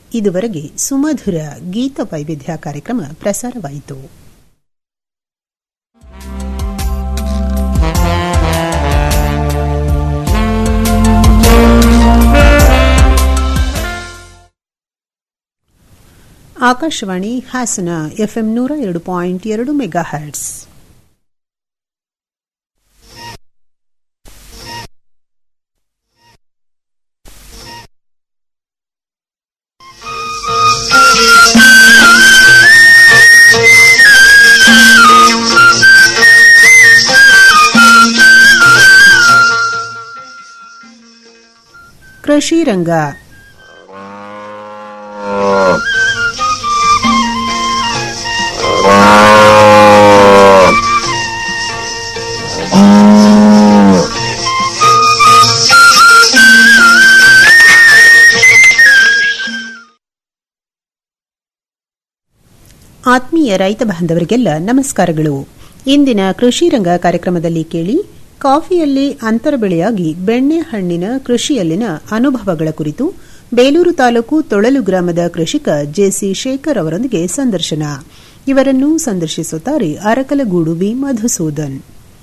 ಇದುವರೆಗೆ ಸುಮಧುರ ಗೀತ ವೈವಿಧ್ಯ ಕಾರ್ಯಕ್ರಮ ಪ್ರಸಾರವಾಯಿತು ಆಕಾಶವಾಣಿ ಹಾಸನ ಎಫ್ಎಂ ನೂರ ಎರಡು ಪಾಯಿಂಟ್ ಎರಡು ಮೆಗಾ ಹರ್ಟ್ಸ್ ಕೃಷಿ ರಂಗ ಆತ್ಮೀಯ ರೈತ ಬಾಂಧವರಿಗೆಲ್ಲ ನಮಸ್ಕಾರಗಳು ಇಂದಿನ ಕೃಷಿ ರಂಗ ಕಾರ್ಯಕ್ರಮದಲ್ಲಿ ಕೇಳಿ ಕಾಫಿಯಲ್ಲಿ ಅಂತರ ಬೆಳೆಯಾಗಿ ಬೆಣ್ಣೆ ಹಣ್ಣಿನ ಕೃಷಿಯಲ್ಲಿನ ಅನುಭವಗಳ ಕುರಿತು ಬೇಲೂರು ತಾಲೂಕು ತೊಳಲು ಗ್ರಾಮದ ಕೃಷಿಕ ಜೆಸಿ ಶೇಖರ್ ಅವರೊಂದಿಗೆ ಸಂದರ್ಶನ ಇವರನ್ನು ಸಂದರ್ಶಿಸುತ್ತಾರೆ ಅರಕಲಗೂಡು ಬಿ ಮಧುಸೂದನ್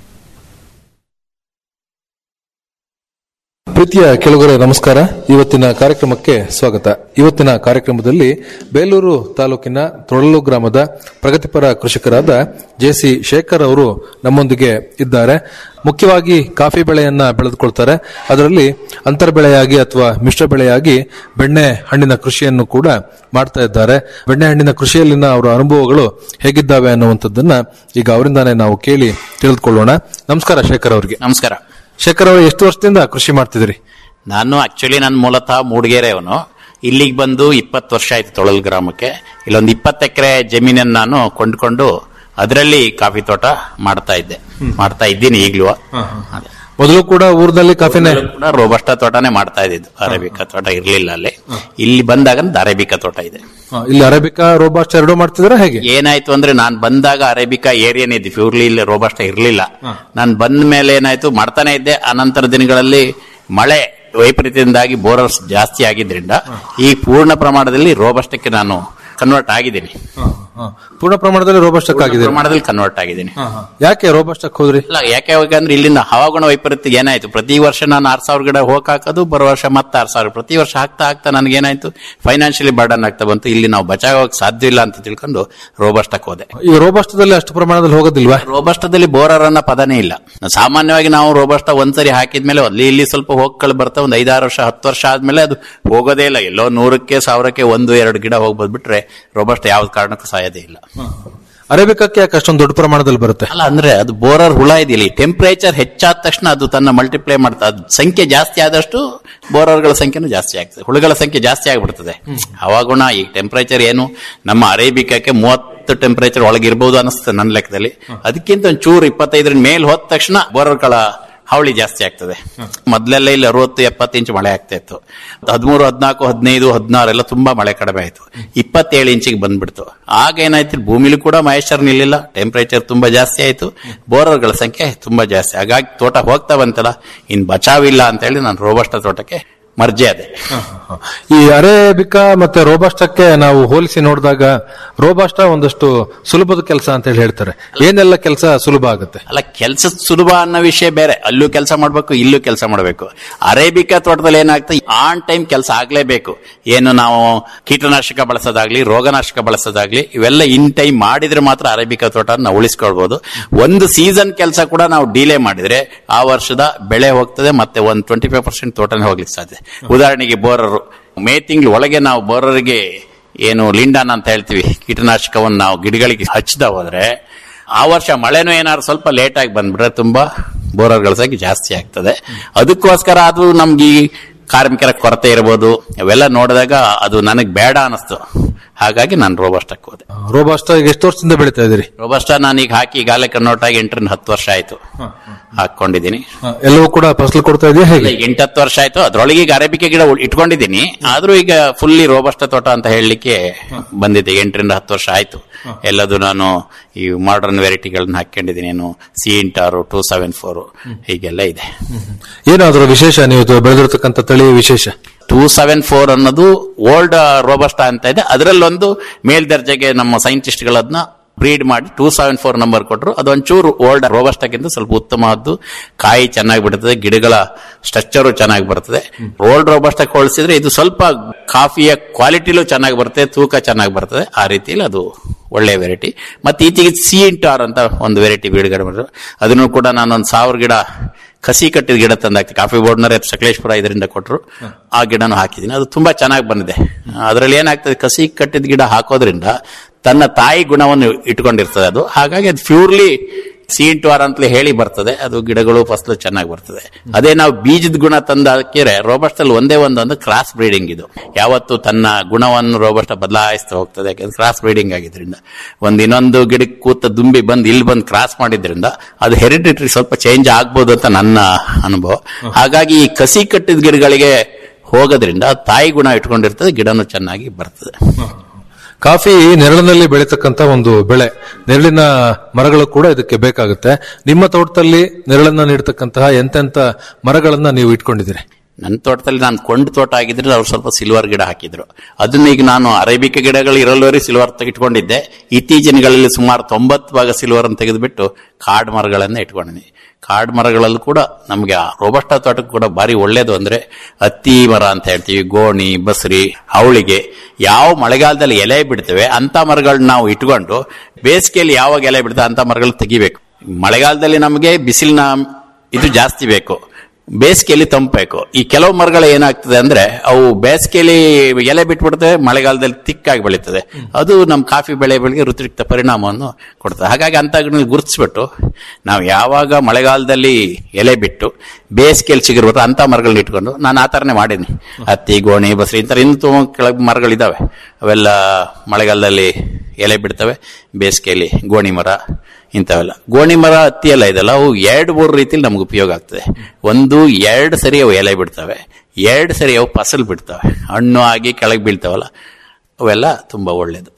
ಪ್ರೀತಿಯ ಕೆಳಗರೆ ನಮಸ್ಕಾರ ಇವತ್ತಿನ ಕಾರ್ಯಕ್ರಮಕ್ಕೆ ಸ್ವಾಗತ ಇವತ್ತಿನ ಕಾರ್ಯಕ್ರಮದಲ್ಲಿ ಬೇಲೂರು ತಾಲೂಕಿನ ತೊಳಲು ಗ್ರಾಮದ ಪ್ರಗತಿಪರ ಕೃಷಿಕರಾದ ಜೆಸಿ ಶೇಖರ್ ಅವರು ನಮ್ಮೊಂದಿಗೆ ಇದ್ದಾರೆ ಮುಖ್ಯವಾಗಿ ಕಾಫಿ ಬೆಳೆಯನ್ನ ಬೆಳೆದುಕೊಳ್ತಾರೆ ಅದರಲ್ಲಿ ಅಂತರ ಬೆಳೆಯಾಗಿ ಅಥವಾ ಮಿಶ್ರ ಬೆಳೆಯಾಗಿ ಬೆಣ್ಣೆ ಹಣ್ಣಿನ ಕೃಷಿಯನ್ನು ಕೂಡ ಮಾಡ್ತಾ ಇದ್ದಾರೆ ಬೆಣ್ಣೆ ಹಣ್ಣಿನ ಕೃಷಿಯಲ್ಲಿನ ಅವರ ಅನುಭವಗಳು ಹೇಗಿದ್ದಾವೆ ಅನ್ನುವಂಥದ್ದನ್ನ ಈಗ ಅವರಿಂದಾನೇ ನಾವು ಕೇಳಿ ತಿಳಿದುಕೊಳ್ಳೋಣ ನಮಸ್ಕಾರ ಶೇಖರ್ ಅವರಿಗೆ ನಮಸ್ಕಾರ ಶೇಖರ್ ಅವರು ಎಷ್ಟು ವರ್ಷದಿಂದ ಕೃಷಿ ಮಾಡ್ತಿದ್ದೀರಿ ನಾನು ಆಕ್ಚುಲಿ ನನ್ನ ಮೂಲತಃ ಮೂಡಿಗೆರೆಯವನು ಇಲ್ಲಿಗೆ ಬಂದು ಇಪ್ಪತ್ತು ವರ್ಷ ಆಯ್ತು ತೊಳಲ್ ಗ್ರಾಮಕ್ಕೆ ಇಲ್ಲೊಂದು ಇಪ್ಪತ್ತು ಎಕರೆ ಜಮೀನನ್ನು ನಾನು ಕೊಂಡ್ಕೊಂಡು ಅದರಲ್ಲಿ ಕಾಫಿ ತೋಟ ಮಾಡ್ತಾ ಇದ್ದೆ ಮಾಡ್ತಾ ಇದ್ದೀನಿ ಈಗಲೂ ಮೊದಲು ಕೂಡ ಊರಿನಲ್ಲಿ ಕಾಫಿನೇ ಕೂಡ ರೋಬಸ್ಟ ತೋಟನೇ ಮಾಡ್ತಾ ಇದ್ದಿದ್ದು ಅರೇಬಿಕಾ ತೋಟ ಇರ್ಲಿಲ್ಲ ಅಲ್ಲಿ ಇಲ್ಲಿ ಬಂದಾಗ ಅರೇಬಿಕಾ ತೋಟ ಇದೆ ಹಾ, ಇಲ್ಲಿ ಅರೇಬಿಕಾ ರೋಬಾಸ್ಟ್ ಎರಡೂ ಮಾಡ್ತಿದ್ದೀರಾ ಹೇಗೆ ಏನಾಯ್ತು ಅಂದ್ರೆ ನಾನ್ ಬಂದಾಗ ಅರೇಬಿಕಾ ಏರಿಯಾನೇ ಇದ್ದಿ ಪ್ಯೂರ್ಲಿ ಇಲ್ಲಿ ರೋಬಸ್ಟ ಇರ್ಲಿಲ್ಲ ನಾನ್ ಬಂದ ಮೇಲೆ ಏನಾಯ್ತು ಮಾಡ್ತಾನೆ ಇದ್ದೆ ಅನಂತರ ದಿನಗಳಲ್ಲಿ ಮಳೆ ವೈಪರೀತ್ಯದಿಂದಾಗಿ ಬೋರರ್ಸ್ ಜಾಸ್ತಿ ಆಗಿದ್ರಿಂದ ಈ ಪೂರ್ಣ ಪ್ರಮಾಣದಲ್ಲಿ ರೋಬಸ್ಟಕ್ಕೆ ನಾನು ಕನ್ವರ್ಟ್ ಆಗಿದ್ದೀನಿ ಪೂರ್ಣ ಪ್ರಮಾಣದಲ್ಲಿ ರೋಬಾಸ್ಟ್ ಆಗಿದೆ ಪ್ರಮಾಣದಲ್ಲಿ ಕನ್ವರ್ಟ್ ಆಗಿದ್ದೀನಿ ಯಾಕೆ ರೋಬಾಸ್ಟ್ ಹೋದ್ರಿ ಇಲ್ಲ ಯಾಕೆ ಯಾಕಂದ್ರೆ ಇಲ್ಲಿಂದ ಹವಾಗುಣ ವೈಪರೀತ್ಯ ಏನಾಯ್ತು ಪ್ರತಿ ವರ್ಷ ನಾನು ಆರ್ ಸಾವಿರ ಗಿಡ ಹೋಗಕ್ ಹಾಕೋದು ಬರೋ ವರ್ಷ ಮತ್ತೆ ಆರ್ ಸಾವಿರ ಪ್ರತಿ ವರ್ಷ ಹಾಕ್ತಾ ಹಾಕ್ತಾ ನನಗೇನಾಯ್ತು ಫೈನಾನ್ಷಿಯಲಿ ಬರ್ಡನ್ ಆಗ್ತಾ ಬಂತು ಇಲ್ಲಿ ನಾವು ಬಚಾಗೋಕ್ ಸಾಧ್ಯ ಇಲ್ಲ ಅಂತ ತಿಳ್ಕೊಂಡು ರೋಬಸ್ಟಕ್ಕೆ ಹೋದೆ ಈ ರೋಬಾಸ್ಟದಲ್ಲಿ ಅಷ್ಟು ಪ್ರಮಾಣದಲ್ಲಿ ಹೋಗೋದಿಲ್ವಾ ರೋಬಸ್ಟದಲ್ಲಿ ಬೋರರ್ ಅನ್ನೋ ಪದನೇ ಇಲ್ಲ ಸಾಮಾನ್ಯವಾಗಿ ನಾವು ರೋಬಸ್ಟ ಒಂದ್ಸರಿ ಹಾಕಿದ್ಮೇಲೆ ಅಲ್ಲಿ ಇಲ್ಲಿ ಸ್ವಲ್ಪ ಹೋಗ್ಗಳು ಬರ್ತಾ ಒಂದು ಐದಾರು ವರ್ಷ ಹತ್ತು ವರ್ಷ ಆದ್ಮೇಲೆ ಅದು ಹೋಗೋದೇ ಇಲ್ಲ ಎಲ್ಲೋ ನೂರಕ್ಕೆ ಸಾವಿರಕ್ಕೆ ಒಂದು ಎರಡು ಗಿಡ ಹೋಗ್ಬೋದು ಬಿಟ್ರೆ ರೋಬಸ್ಟ ಯಾವ್ದು ಕಾರಣಕ್ಕೂ ಸಾಯೋದೇ ಇಲ್ಲ ಅರೇಬಿಕಕ್ಕೆ ಯಾಕೆ ಅಷ್ಟೊಂದು ದೊಡ್ಡ ಪ್ರಮಾಣದಲ್ಲಿ ಬರುತ್ತೆ ಅಲ್ಲ ಅಂದ್ರೆ ಅದು ಬೋರರ್ ಹುಳ ಇದೆಯಲ್ಲ ಟೆಂಪರೇಚರ್ ಹೆಚ್ಚಾದ ತಕ್ಷಣ ಅದು ತನ್ನ ಮಲ್ಟಿಪ್ಲೈ ಮಾಡ್ತಾ ಅದು ಸಂಖ್ಯೆ ಜಾಸ್ತಿ ಆದಷ್ಟು ಬೋರರ್ಗಳ ಸಂಖ್ಯೆನೂ ಜಾಸ್ತಿ ಆಗ್ತದೆ ಹುಳುಗಳ ಸಂಖ್ಯೆ ಜಾಸ್ತಿ ಆಗ್ಬಿಡ್ತದೆ ಅವಾಗುಣ ಈ ಟೆಂಪರೇಚರ್ ಏನು ನಮ್ಮ ಅರೇಬಿಕಕ್ಕೆ ಮೂವತ್ತು ಟೆಂಪರೇಚರ್ ಒಳಗಿರ್ಬೋದು ಅನಿಸ್ತದೆ ನನ್ನ ಲೆಕ್ಕದಲ್ಲಿ ಅದಕ್ಕಿಂತ ಒಂದು ಚೂರು ಇಪ್ಪತ್ತೈದರ ಮೇಲೆ ಹೋದ ತಕ್ಷಣ ಬೋರರ್ಗಳ ಹಾವಳಿ ಜಾಸ್ತಿ ಆಗ್ತದೆ ಮೊದಲೆಲ್ಲ ಇಲ್ಲಿ ಅರವತ್ತು ಎಪ್ಪತ್ತು ಇಂಚ್ ಮಳೆ ಆಗ್ತಾ ಇತ್ತು ಹದಿಮೂರು ಹದಿನಾಲ್ಕು ಹದಿನೈದು ಹದಿನಾರು ಎಲ್ಲ ತುಂಬಾ ಮಳೆ ಕಡಿಮೆ ಆಯ್ತು ಇಪ್ಪತ್ತೇಳು ಇಂಚಿಗೆ ಬಂದ್ಬಿಡ್ತು ಆಗ ಏನಾಯ್ತು ಭೂಮಿಲಿ ಕೂಡ ಮಾಯಿಶ್ಚರ್ ನಿಲ್ಲಿಲ್ಲ ಟೆಂಪರೇಚರ್ ತುಂಬಾ ಜಾಸ್ತಿ ಆಯ್ತು ಬೋರರ್ಗಳ ಸಂಖ್ಯೆ ತುಂಬಾ ಜಾಸ್ತಿ ಹಾಗಾಗಿ ತೋಟ ಹೋಗ್ತಾ ಬಂತಲ್ಲ ಇನ್ ಬಚಾವಿಲ್ಲ ಅಂತ ಹೇಳಿ ನಾನು ರೋಬಸ್ಟ ತೋಟಕ್ಕೆ ಮರ್ಜೆ ಅದೇ ಈ ಅರೇಬಿಕಾ ಮತ್ತೆ ರೋಬಾಸ್ಟಕ್ಕೆ ನಾವು ಹೋಲಿಸಿ ನೋಡಿದಾಗ ರೋಬಾಸ್ಟ ಒಂದಷ್ಟು ಸುಲಭದ ಕೆಲಸ ಅಂತ ಹೇಳಿ ಹೇಳ್ತಾರೆ ಏನೆಲ್ಲ ಕೆಲಸ ಸುಲಭ ಆಗುತ್ತೆ ಅಲ್ಲ ಕೆಲಸ ಸುಲಭ ಅನ್ನೋ ವಿಷಯ ಬೇರೆ ಅಲ್ಲೂ ಕೆಲಸ ಮಾಡ್ಬೇಕು ಇಲ್ಲೂ ಕೆಲಸ ಮಾಡಬೇಕು ಅರೇಬಿಕಾ ತೋಟದಲ್ಲಿ ಏನಾಗ್ತದೆ ಆನ್ ಟೈಮ್ ಕೆಲಸ ಆಗ್ಲೇಬೇಕು ಏನು ನಾವು ಕೀಟನಾಶಕ ಬಳಸೋದಾಗ್ಲಿ ರೋಗನಾಶಕ ಬಳಸೋದಾಗ್ಲಿ ಇವೆಲ್ಲ ಇನ್ ಟೈಮ್ ಮಾಡಿದ್ರೆ ಮಾತ್ರ ಅರೇಬಿಕಾ ತೋಟ ನಾವು ಉಳಿಸ್ಕೊಳ್ಬಹುದು ಒಂದು ಸೀಸನ್ ಕೆಲಸ ಕೂಡ ನಾವು ಡಿಲೇ ಮಾಡಿದ್ರೆ ಆ ವರ್ಷದ ಬೆಳೆ ಹೋಗ್ತದೆ ಮತ್ತೆ ಒಂದು ಟ್ವೆಂಟಿ ಫೈವ್ ಪರ್ಸೆಂಟ್ ತೋಟನೇ ಹೋಗ್ಲಿಕ್ಕೆ ಸಾಧ್ಯ ಉದಾಹರಣೆಗೆ ಬೋರರು ಮೇ ತಿಂಗಳು ಒಳಗೆ ನಾವು ಬೋರರ್ಗೆ ಏನು ಲಿಂಡಾನ್ ಅಂತ ಹೇಳ್ತೀವಿ ಕೀಟನಾಶಕವನ್ನು ನಾವು ಗಿಡಗಳಿಗೆ ಹಚ್ಚದ ಹೋದ್ರೆ ಆ ವರ್ಷ ಮಳೆನೂ ಏನಾದ್ರು ಸ್ವಲ್ಪ ಲೇಟ್ ಆಗಿ ಬಂದ್ಬಿಟ್ರೆ ತುಂಬಾ ಬೋರರ್ಗಳ ಸಂಖ್ಯೆ ಜಾಸ್ತಿ ಆಗ್ತದೆ ಅದಕ್ಕೋಸ್ಕರ ಅದು ನಮ್ಗೆ ಈ ಕಾರ್ಮಿಕರ ಕೊರತೆ ಇರ್ಬೋದು ಅವೆಲ್ಲ ನೋಡಿದಾಗ ಅದು ನನಗೆ ಬೇಡ ಅನಿಸ್ತು ಹಾಗಾಗಿ ನಾನು ರೋಬಸ್ಟಕ್ಕೆ ಹೋದೆ ರೋಬಾಸ್ಟ ಈಗ ಎಷ್ಟು ವರ್ಷದಿಂದ ಬೆಳೀತಾ ಇದ್ದೀರಿ ರೋಬಸ್ಟ ನಾನೀಗ ಹಾಕಿ ಈಗಾಗಲೇ ಕನ್ವರ್ಟ್ ಆಗಿ ಎಂಟರಿಂದ ಹತ್ತು ವರ್ಷ ಆಯ್ತು ಹಾಕೊಂಡಿದ್ದೀನಿ ಎಲ್ಲವೂ ಕೂಡ ಫಸಲು ಕೊಡ್ತಾ ಇದೆಯಾ ಹೇಗೆ ಈಗ ಎಂಟತ್ತು ವರ್ಷ ಆಯ್ತು ಅದ್ರೊಳಗೆ ಈಗ ಅರೇಬಿಕೆ ಗಿಡ ಉಳ್- ಇಟ್ಕೊಂಡಿದ್ದೀನಿ ಆದ್ರೂ ಈಗ ಫುಲ್ಲಿ ರೋಬಸ್ಟ ತೋಟ ಅಂತ ಹೇಳಲಿಕ್ಕೆ ಬಂದಿದೆ ಎಂಟರಿಂದ ಹತ್ತು ವರ್ಷ ಆಯ್ತು ಎಲ್ಲದು ನಾನು ಈ ಮಾಡರ್ನ್ ವೆರೈಟಿಗಳನ್ನ ಹಾಕೊಂಡಿದ್ದೀನಿ ಏನು C into R two seven four ಹೀಗೆಲ್ಲ ಇದೆ ಏನಾದರೂ ವಿಶೇಷ ನೀವು ಇದು ಬೆಳೆದಿರ್ತಕ್ಕಂಥ ತಳಿ ವಿಶೇಷ ಟೂ ಸೆವೆನ್ ಫೋರ್ ಅನ್ನೋದು ಓಲ್ಡ್ ರೋಬಸ್ಟಾ ಅಂತ ಇದೆ ಅದರಲ್ಲೊಂದು ಮೇಲ್ದರ್ಜೆಗೆ ನಮ್ಮ ಸೈಂಟಿಸ್ಟ್ಗಳದನ್ನ ಬ್ರೀಡ್ ಮಾಡಿ ಟೂ ಸೆವೆನ್ ಫೋರ್ ನಂಬರ್ ಕೊಟ್ಟರು ಅದೊಂಚೂರು ಓಲ್ಡ್ ರೋಬಸ್ಟಾಗಿಂತ ಸ್ವಲ್ಪ ಉತ್ತಮವಾದ್ದು ಕಾಯಿ ಚೆನ್ನಾಗಿ ಬಿಡುತ್ತದೆ ಗಿಡಗಳ ಸ್ಟ್ರಕ್ಚರು ಚೆನ್ನಾಗಿ ಬರ್ತದೆ ಓಲ್ಡ್ ರೋಬಸ್ಟಾಗಿ ಹೋಲಿಸಿದ್ರೆ ಇದು ಸ್ವಲ್ಪ ಕಾಫಿಯ ಕ್ವಾಲಿಟಿಲೂ ಚೆನ್ನಾಗಿ ಬರ್ತದೆ ತೂಕ ಚೆನ್ನಾಗಿ ಬರ್ತದೆ ಆ ರೀತಿಯಲ್ಲಿ ಅದು ಒಳ್ಳೆ ವೆರೈಟಿ ಮತ್ತೆ ಈಚೆಗೆ ಸಿ ಇಂಟು ಆರ್ ಅಂತ ಒಂದು ವೆರೈಟಿ ಬಿಡುಗಡೆ ಮಾಡಿದ್ರು ಅದನ್ನು ಕೂಡ ನಾನು ಒಂದು ಸಾವಿರ ಗಿಡ ಕಸಿ ಕಟ್ಟಿದ ಗಿಡ ತಂದಾಕ್ತಿ ಕಾಫಿ ಬೋರ್ಡ್ನವರೇ ಸಕಲೇಶ್ಪುರ ಇದರಿಂದ ಕೊಟ್ಟರು ಆ ಗಿಡನೂ ಹಾಕಿದ್ದೀನಿ ಅದು ತುಂಬಾ ಚೆನ್ನಾಗಿ ಬಂದಿದೆ ಅದರಲ್ಲಿ ಏನಾಗ್ತದೆ ಕಸಿ ಕಟ್ಟಿದ ಗಿಡ ಹಾಕೋದ್ರಿಂದ ತನ್ನ ತಾಯಿ ಗುಣವನ್ನು ಇಟ್ಕೊಂಡಿರ್ತದೆ ಅದು ಹಾಗಾಗಿ ಅದು ಪ್ಯೂರ್ಲಿ ಸೀಂಟು ಆರ್ ಅಂತಲೇ ಹೇಳಿ ಬರ್ತದೆ ಅದು ಗಿಡಗಳು ಫಸಲು ಚೆನ್ನಾಗಿ ಬರ್ತದೆ ಅದೇ ನಾವು ಬೀಜದ ಗುಣ ತಂದು ಹಾಕಿದ್ರೆ ರೋಬಸ್ಟ್ ಅಲ್ಲಿ ಒಂದೇ ಒಂದೊಂದು ಕ್ರಾಸ್ ಬ್ರೀಡಿಂಗ್ ಇದು ಯಾವತ್ತು ತನ್ನ ಗುಣವನ್ನು ರೋಬಸ್ಟ್ ಬದಲಾಯಿಸ್ತಾ ಹೋಗ್ತದೆ ಯಾಕಂದ್ರೆ ಕ್ರಾಸ್ ಬ್ರೀಡಿಂಗ್ ಆಗಿದ್ರಿಂದ ಒಂದ್ ಇನ್ನೊಂದು ಗಿಡಕ್ಕೆ ಕೂತ ದುಂಬಿ ಬಂದು ಇಲ್ಲಿ ಬಂದು ಕ್ರಾಸ್ ಮಾಡಿದ್ರಿಂದ ಅದು ಹೆರಿಡಿಟರಿ ಸ್ವಲ್ಪ ಚೇಂಜ್ ಆಗ್ಬೋದು ಅಂತ ನನ್ನ ಅನುಭವ ಹಾಗಾಗಿ ಈ ಕಸಿ ಕಟ್ಟಿದ ಗಿಡಗಳಿಗೆ ಹೋಗೋದ್ರಿಂದ ತಾಯಿ ಗುಣ ಇಟ್ಕೊಂಡಿರ್ತದೆ ಗಿಡನೂ ಚೆನ್ನಾಗಿ ಬರ್ತದೆ ಕಾಫಿ ನೆರಳಿನಲ್ಲಿ ಬೆಳೀತಕ್ಕಂತ ಒಂದು ಬೆಳೆ ನೆರಳಿನ ಮರಗಳು ಕೂಡ ಇದಕ್ಕೆ ಬೇಕಾಗುತ್ತೆ ನಿಮ್ಮ ತೋಟದಲ್ಲಿ ನೆರಳನ್ನ ನೀಡತಕ್ಕಂತಹ ಎಂತೆಂತ ಮರಗಳನ್ನ ನೀವು ಇಟ್ಕೊಂಡಿದ್ದೀರಿ ನನ್ನ ತೋಟದಲ್ಲಿ ನಾನು ಕೊಂಡು ತೋಟ ಆಗಿದ್ರೆ ಅವ್ರು ಸ್ವಲ್ಪ ಸಿಲ್ವರ್ ಗಿಡ ಹಾಕಿದ್ರು ಅದನ್ನ ಈಗ ನಾನು ಅರೇಬಿಕ ಗಿಡಗಳು ಇರಲ್ವರಿ ಸಿಲ್ವರ್ ಇಟ್ಕೊಂಡಿದ್ದೆ ಇತ್ತೀಚಿನಗಳಲ್ಲಿ ಸುಮಾರು ತೊಂಬತ್ತು ಭಾಗ ಸಿಲ್ವರ್ ಅನ್ನು ತೆಗೆದುಬಿಟ್ಟು ಕಾಡು ಮರಗಳನ್ನ ಇಟ್ಕೊಂಡಿದ್ದೀನಿ ಕಾಡು ಮರಗಳಲ್ಲೂ ಕೂಡ ನಮಗೆ ರೋಬಸ್ಟ ತೋಟಕ್ಕೆ ಕೂಡ ಭಾರಿ ಒಳ್ಳೇದು ಅಂದ್ರೆ ಹತ್ತಿ ಮರ ಅಂತ ಹೇಳ್ತೀವಿ ಗೋಣಿ ಬಸರಿ ಅವಳಿಗೆ ಯಾವ ಮಳೆಗಾಲದಲ್ಲಿ ಎಲೆ ಬಿಡ್ತವೆ ಅಂತ ಮರಗಳನ್ನ ನಾವು ಇಟ್ಕೊಂಡು ಬೇಸಿಗೆಯಲ್ಲಿ ಯಾವಾಗ ಎಲೆ ಬಿಡ್ತವೆ ಅಂತ ಮರಗಳು ತೆಗಿಬೇಕು ಮಳೆಗಾಲದಲ್ಲಿ ನಮಗೆ ಬಿಸಿಲಿನ ಇದು ಜಾಸ್ತಿ ಬೇಕು ಬೇಸಿಗೆಯಲ್ಲಿ ತಂಪಬೇಕು ಈ ಕೆಲವು ಮರಗಳು ಏನಾಗ್ತದೆ ಅಂದ್ರೆ ಅವು ಬೇಸಿಗೆಯಲ್ಲಿ ಎಲೆ ಬಿಟ್ಬಿಡ್ತವೆ ಮಳೆಗಾಲದಲ್ಲಿ ತಿಕ್ಕಾಗಿ ಬೆಳೀತದೆ ಅದು ನಮ್ಮ ಕಾಫಿ ಬೆಳೆ ಬೆಳೆಗೆ ಋತುರಿಕ್ತ ಪರಿಣಾಮವನ್ನು ಕೊಡ್ತದೆ ಹಾಗಾಗಿ ಅಂತ ಗುರುತಿಸ್ಬಿಟ್ಟು ನಾವು ಯಾವಾಗ ಮಳೆಗಾಲದಲ್ಲಿ ಎಲೆ ಬಿಟ್ಟು ಬೇಸಿಗೆಯಲ್ಲಿ ಚಿಗುರ್ಬಿಟ್ಟು ಅಂತ ಮರಗಳನ್ನ ಇಟ್ಕೊಂಡು ನಾನು ಆ ಥರನೇ ಮಾಡೀನಿ ಹತ್ತಿ ಗೋಣಿ ಬಸ್ರಿ ಇಂಥ ಇನ್ನೂ ತುಂಬ ಕೆಳಗೆ ಮರಗಳಿದಾವೆ ಅವೆಲ್ಲ ಮಳೆಗಾಲದಲ್ಲಿ ಎಲೆ ಬಿಡ್ತವೆ ಬೇಸಿಗೆಯಲ್ಲಿ ಗೋಣಿ ಮರ ಇಂಥವೆಲ್ಲ ಗೋಣಿ ಮರ ಹತ್ತಿ ಎಲ್ಲ ಇದೆಲ್ಲ ಅವು ಎರಡು ಮೂರು ರೀತಿಲಿ ನಮ್ಗೆ ಉಪಯೋಗ ಆಗ್ತದೆ ಒಂದು ಎರಡು ಸರಿ ಅವು ಎಲೆ ಬಿಡ್ತವೆ ಎರಡು ಸರಿ ಅವು ಫಸಲು ಬಿಡ್ತವೆ ಹಣ್ಣು ಆಗಿ ಕೆಳಗೆ ಬೀಳ್ತಾವಲ್ಲ ಅವೆಲ್ಲ ತುಂಬಾ ಒಳ್ಳೇದು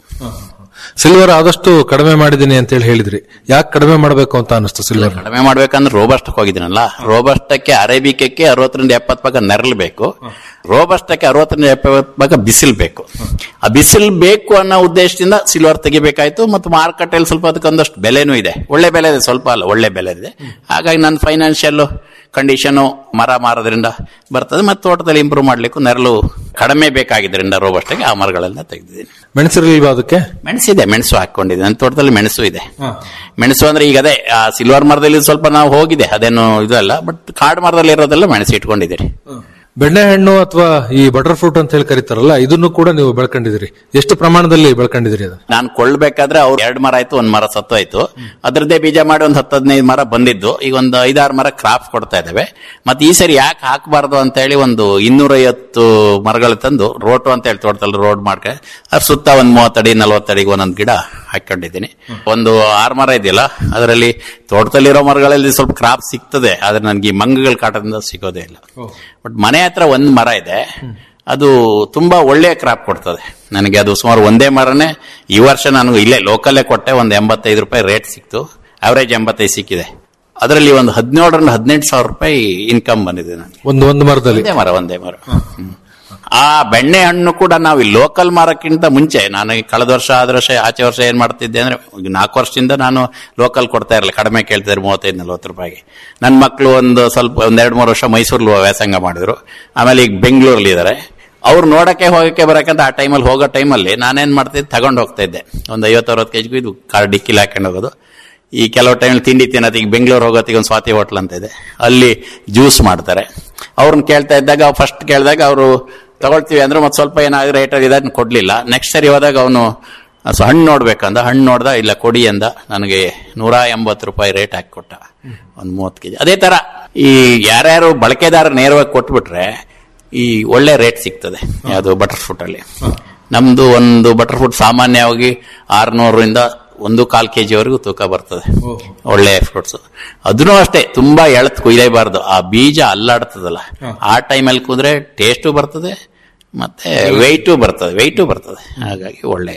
ಸಿಲ್ವರ್ ಆದಷ್ಟು ಕಡಿಮೆ ಮಾಡಿದ್ದೀನಿ ಅಂತ ಹೇಳಿ ಹೇಳಿದ್ರಿ ಯಾಕೆ ಕಡಿಮೆ ಮಾಡಬೇಕು ಅಂತ ಅನಿಸ್ತು ಸಿಲ್ವರ್ ಕಡಿಮೆ ಮಾಡ್ಬೇಕಂದ್ರೆ ರೋಬಸ್ಟಕ್ಕೆ ಹೋಗಿದ್ದೀನಲ್ಲ ರೋಬಸ್ಟಕ್ಕೆ ಅರೇಬಿಕಕ್ಕೆ ಅರವತ್ತರಿಂದ ಎಪ್ಪತ್ತು ಭಾಗ ನೆರಳು ಬೇಕು ರೋಬಸ್ಟಕ್ಕೆ ಅರವತ್ತರಿಂದ ಎಪ್ಪತ್ತು ಭಾಗ ಬಿಸಿಲು ಬೇಕು ಆ ಬಿಸಿಲು ಬೇಕು ಅನ್ನೋ ಉದ್ದೇಶದಿಂದ ಸಿಲ್ವರ್ ತೆಗಿಬೇಕಾಯ್ತು ಮತ್ತು ಮಾರುಕಟ್ಟೆಯಲ್ಲಿ ಸ್ವಲ್ಪ ಅದಕ್ಕೊಂದಷ್ಟು ಬೆಲೆನೂ ಇದೆ ಒಳ್ಳೆ ಬೆಲೆ ಇದೆ ಸ್ವಲ್ಪ ಅಲ್ಲ ಒಳ್ಳೆ ಬೆಲೆ ಇದೆ ಹಾಗಾಗಿ ನನ್ನ ಫೈನಾನ್ಷಿಯಲ್ ಕಂಡೀಷನು ಮರ ಮಾರೋದ್ರಿಂದ ಬರ್ತದೆ ಮತ್ತು ತೋಟದಲ್ಲಿ ಇಂಪ್ರೂವ್ ಮಾಡ್ಲಿಕ್ಕೂ ನೆರಳು ಕಡಿಮೆ ಬೇಕಾಗಿದ್ದರಿಂದ ರೋಬಸ್ಟಿಗೆ ಆ ಮರಗಳನ್ನ ತೆಗೆದಿದ್ದೀನಿ ಮೆಣಸಿರಲಿಲ್ವಾ ಅದಕ್ಕೆ ಮೆಣಸಿದೆ ಮೆಣಸು ಹಾಕೊಂಡಿದೆ ನನ್ನ ತೋಟದಲ್ಲಿ ಮೆಣಸು ಇದೆ ಮೆಣಸು ಅಂದ್ರೆ ಈಗ ಅದೇ ಆ ಸಿಲ್ವರ್ ಮರದಲ್ಲಿ ಸ್ವಲ್ಪ ನಾವು ಹೋಗಿದೆ ಅದೇನು ಇದಲ್ಲ ಬಟ್ ಕಾಡು ಮರದಲ್ಲಿ ಇರೋದೆಲ್ಲ ಮೆಣಸು ಇಟ್ಕೊಂಡಿದ್ದೀರಿ ಬೆಣ್ಣೆಹಣ್ಣು ಅಥವಾ ಈ ಬಟರ್ ಫ್ರೂಟ್ ಅಂತ ಹೇಳಿ ಕರೀತಾರಲ್ಲ ಇದನ್ನು ಕೂಡ ನೀವು ಬೆಳ್ಕೊಂಡಿದ್ದೀರಿ ಎಷ್ಟು ಪ್ರಮಾಣದಲ್ಲಿ ಬೆಳ್ಕೊಂಡಿದ್ದೀರಿ ಅದು ನಾನು ಕೊಳ್ಳಬೇಕಾದ್ರೆ ಅವ್ರು ಎರಡು ಮರ ಆಯ್ತು ಒಂದ್ ಮರ ಸತ್ತೋಯ್ತು ಅದ್ರದ್ದೇ ಬೀಜ ಮಾಡಿ ಒಂದ್ ಹತ್ತು ಹದಿನೈದು ಮರ ಬಂದಿದ್ದು ಈಗ ಒಂದು ಐದಾರು ಮರ ಕ್ರಾಪ್ ಕೊಡ್ತಾ ಇದಾವೆ ಮತ್ತೆ ಈ ಸರಿ ಯಾಕೆ ಹಾಕಬಾರ್ದು ಅಂತ ಹೇಳಿ ಒಂದು ಇನ್ನೂರೈವತ್ತು ಮರಗಳು ತಂದು ರೋಟು ಅಂತ ಹೇಳಿ ತೋಟದಲ್ಲಿ ರೋಡ್ ಮಾಡ್ಕೊಂಡು ಅದ್ರ ಸುತ್ತ ಒಂದ್ ಮೂವತ್ತಡಿ ನಲ್ವತ್ತಡಿಗೆ ಒಂದೊಂದು ಗಿಡ ಹಾಕೊಂಡಿದ್ದೀನಿ ಒಂದು ಆರು ಮರ ಇದೆಯಲ್ಲ ಅದರಲ್ಲಿ ತೋಟದಲ್ಲಿರೋ ಮರಗಳಲ್ಲಿ ಸ್ವಲ್ಪ ಕ್ರಾಪ್ ಸಿಗ್ತದೆ ಆದ್ರೆ ನನಗೆ ಈ ಮಂಗಗಳ ಕಾಟದಿಂದ ಸಿಗೋದೇ ಇಲ್ಲ ಬಟ್ ಮನೆ ಹತ್ರ ಒಂದ್ ಮರ ಇದೆ ಅದು ತುಂಬಾ ಒಳ್ಳೆಯ ಕ್ರಾಪ್ ಕೊಡ್ತದೆ ನನಗೆ ಅದು ಸುಮಾರು ಒಂದೇ ಮರನೇ ಈ ವರ್ಷ ನಾನು ಇಲ್ಲೇ ಲೋಕಲ್ಲೇ ಕೊಟ್ಟೆ ಒಂದು ಎಂಬತ್ತೈದು ರೂಪಾಯಿ ರೇಟ್ ಸಿಕ್ತು ಅವರೇಜ್ ಎಂಬತ್ತೈದು ಸಿಕ್ಕಿದೆ ಅದರಲ್ಲಿ ಒಂದು ಹದಿನೇಳರಿಂದ ಹದಿನೆಂಟು ಸಾವಿರ ರೂಪಾಯಿ ಇನ್ಕಮ್ ಬಂದಿದೆ ನನಗೆ ಒಂದು ಒಂದು ಮರದಲ್ಲಿ ಒಂದೇ ಮರ ಒಂದೇ ಮರ ಹ್ಮ್. ಆ ಬೆಣ್ಣೆ ಹಣ್ಣು ಕೂಡ ನಾವು ಈ ಲೋಕಲ್ ಮಾರಕ್ಕಿಂತ ಮುಂಚೆ ನಾನು ಈ ಕಳೆದ ವರ್ಷ ಆದ ವರ್ಷ ಆಚೆ ವರ್ಷ ಏನ್ ಮಾಡ್ತಿದ್ದೆ ಅಂದ್ರೆ ಈಗ ನಾಲ್ಕು ವರ್ಷದಿಂದ ನಾನು ಲೋಕಲ್ ಕೊಡ್ತಾ ಇರಲಿಲ್ಲ ಕಡಿಮೆ ಕೇಳ್ತಿದ್ರು ಮೂವತ್ತೈದು ನಲ್ವತ್ತು ರೂಪಾಯಿಗೆ ನನ್ನ ಮಕ್ಕಳು ಒಂದು ಸ್ವಲ್ಪ ಒಂದ್ ಎರಡು ಮೂರು ವರ್ಷ ಮೈಸೂರಲ್ಲಿ ವ್ಯಾಸಂಗ ಮಾಡಿದ್ರು ಆಮೇಲೆ ಈಗ ಬೆಂಗಳೂರಲ್ಲಿ ಇದ್ದಾರೆ ಅವ್ರು ನೋಡಕ್ಕೆ ಹೋಗಕ್ಕೆ ಬರಕಂತ ಆ ಟೈಮಲ್ಲಿ ಹೋಗೋ ಟೈಮಲ್ಲಿ ನಾನೇನ್ ಮಾಡ್ತಿದ್ದೆ ತಗೊಂಡು ಹೋಗ್ತಾ ಇದ್ದೆ ಒಂದು ಐವತ್ತು ಅರವತ್ತು ಕೆಜಿಗೂ ಇದು ಕಾರ್ ಡಿಕ್ಕಿಲಿ ಹಾಕೊಂಡು ಹೋಗೋದು ಈ ಕೆಲವು ಟೈಮ್ ತಿಂಡಿ ತಿನ್ನೋದು ಈಗ ಬೆಂಗಳೂರು ಹೋಗೋತ್ತಿಗೆ ಒಂದು ಸ್ವಾತಿ ಹೋಟ್ಲ್ ಅಂತ ಇದೆ ಅಲ್ಲಿ ಜ್ಯೂಸ್ ಮಾಡ್ತಾರೆ ಅವ್ರನ್ನ ಕೇಳ್ತಾ ಇದ್ದಾಗ ಫಸ್ಟ್ ಕೇಳಿದಾಗ ಅವರು ತಗೊಳ್ತೀವಿ ಅಂದ್ರೆ ಮತ್ತೆ ಸ್ವಲ್ಪ ಏನಾದ್ರು ರೇಟ್ ಇದನ್ನ ಕೊಡ್ಲಿಲ್ಲ ನೆಕ್ಸ್ಟ್ ಸರಿ ಹೋದಾಗ ಅವನು ಹಣ್ಣು ನೋಡ್ಬೇಕಂದ ಹಣ್ಣು ನೋಡ್ದ ಇಲ್ಲ ಕೊಡಿ ಅಂದ ನನಗೆ ನೂರ ಎಂಬತ್ತು ರೂಪಾಯಿ ರೇಟ್ ಹಾಕಿ ಕೊಟ್ಟ ಒಂದು ಮೂವತ್ತು ಕೆಜಿ ಅದೇ ತರ ಈ ಯಾರ್ಯಾರು ಬಳಕೆದಾರ ನೇರವಾಗಿ ಕೊಟ್ಬಿಟ್ರೆ ಈ ಒಳ್ಳೆ ರೇಟ್ ಸಿಗ್ತದೆ ಯಾವುದು ಬಟರ್ ಫ್ರೂಟ್ ಅಲ್ಲಿ ನಮ್ದು ಒಂದು ಬಟರ್ ಫ್ರೂಟ್ ಸಾಮಾನ್ಯವಾಗಿ ಆರ್ನೂರರಿಂದ ಒಂದು ಕಾಲ್ ಕೆಜಿ ವರೆಗೂ ತೂಕ ಬರ್ತದೆ ಒಳ್ಳೆ ಫ್ರೂಟ್ಸ್ ಅದನ್ನು ಅಷ್ಟೇ ತುಂಬಾ ಎಳತ್ ಕುಯ್ಯಲೇಬಾರ್ದು ಆ ಬೀಜ ಅಲ್ಲಾಡ್ತದಲ್ಲ ಆ ಟೈಮಲ್ಲಿ ಕುಂದ್ರೆ ಟೇಸ್ಟು ಬರ್ತದೆ ಮತ್ತೆ ವೆಯ್ಟು ಬರ್ತದೆ ವೆಯ್ಟು ಬರ್ತದೆ ಹಾಗಾಗಿ ಒಳ್ಳೆ ಇದು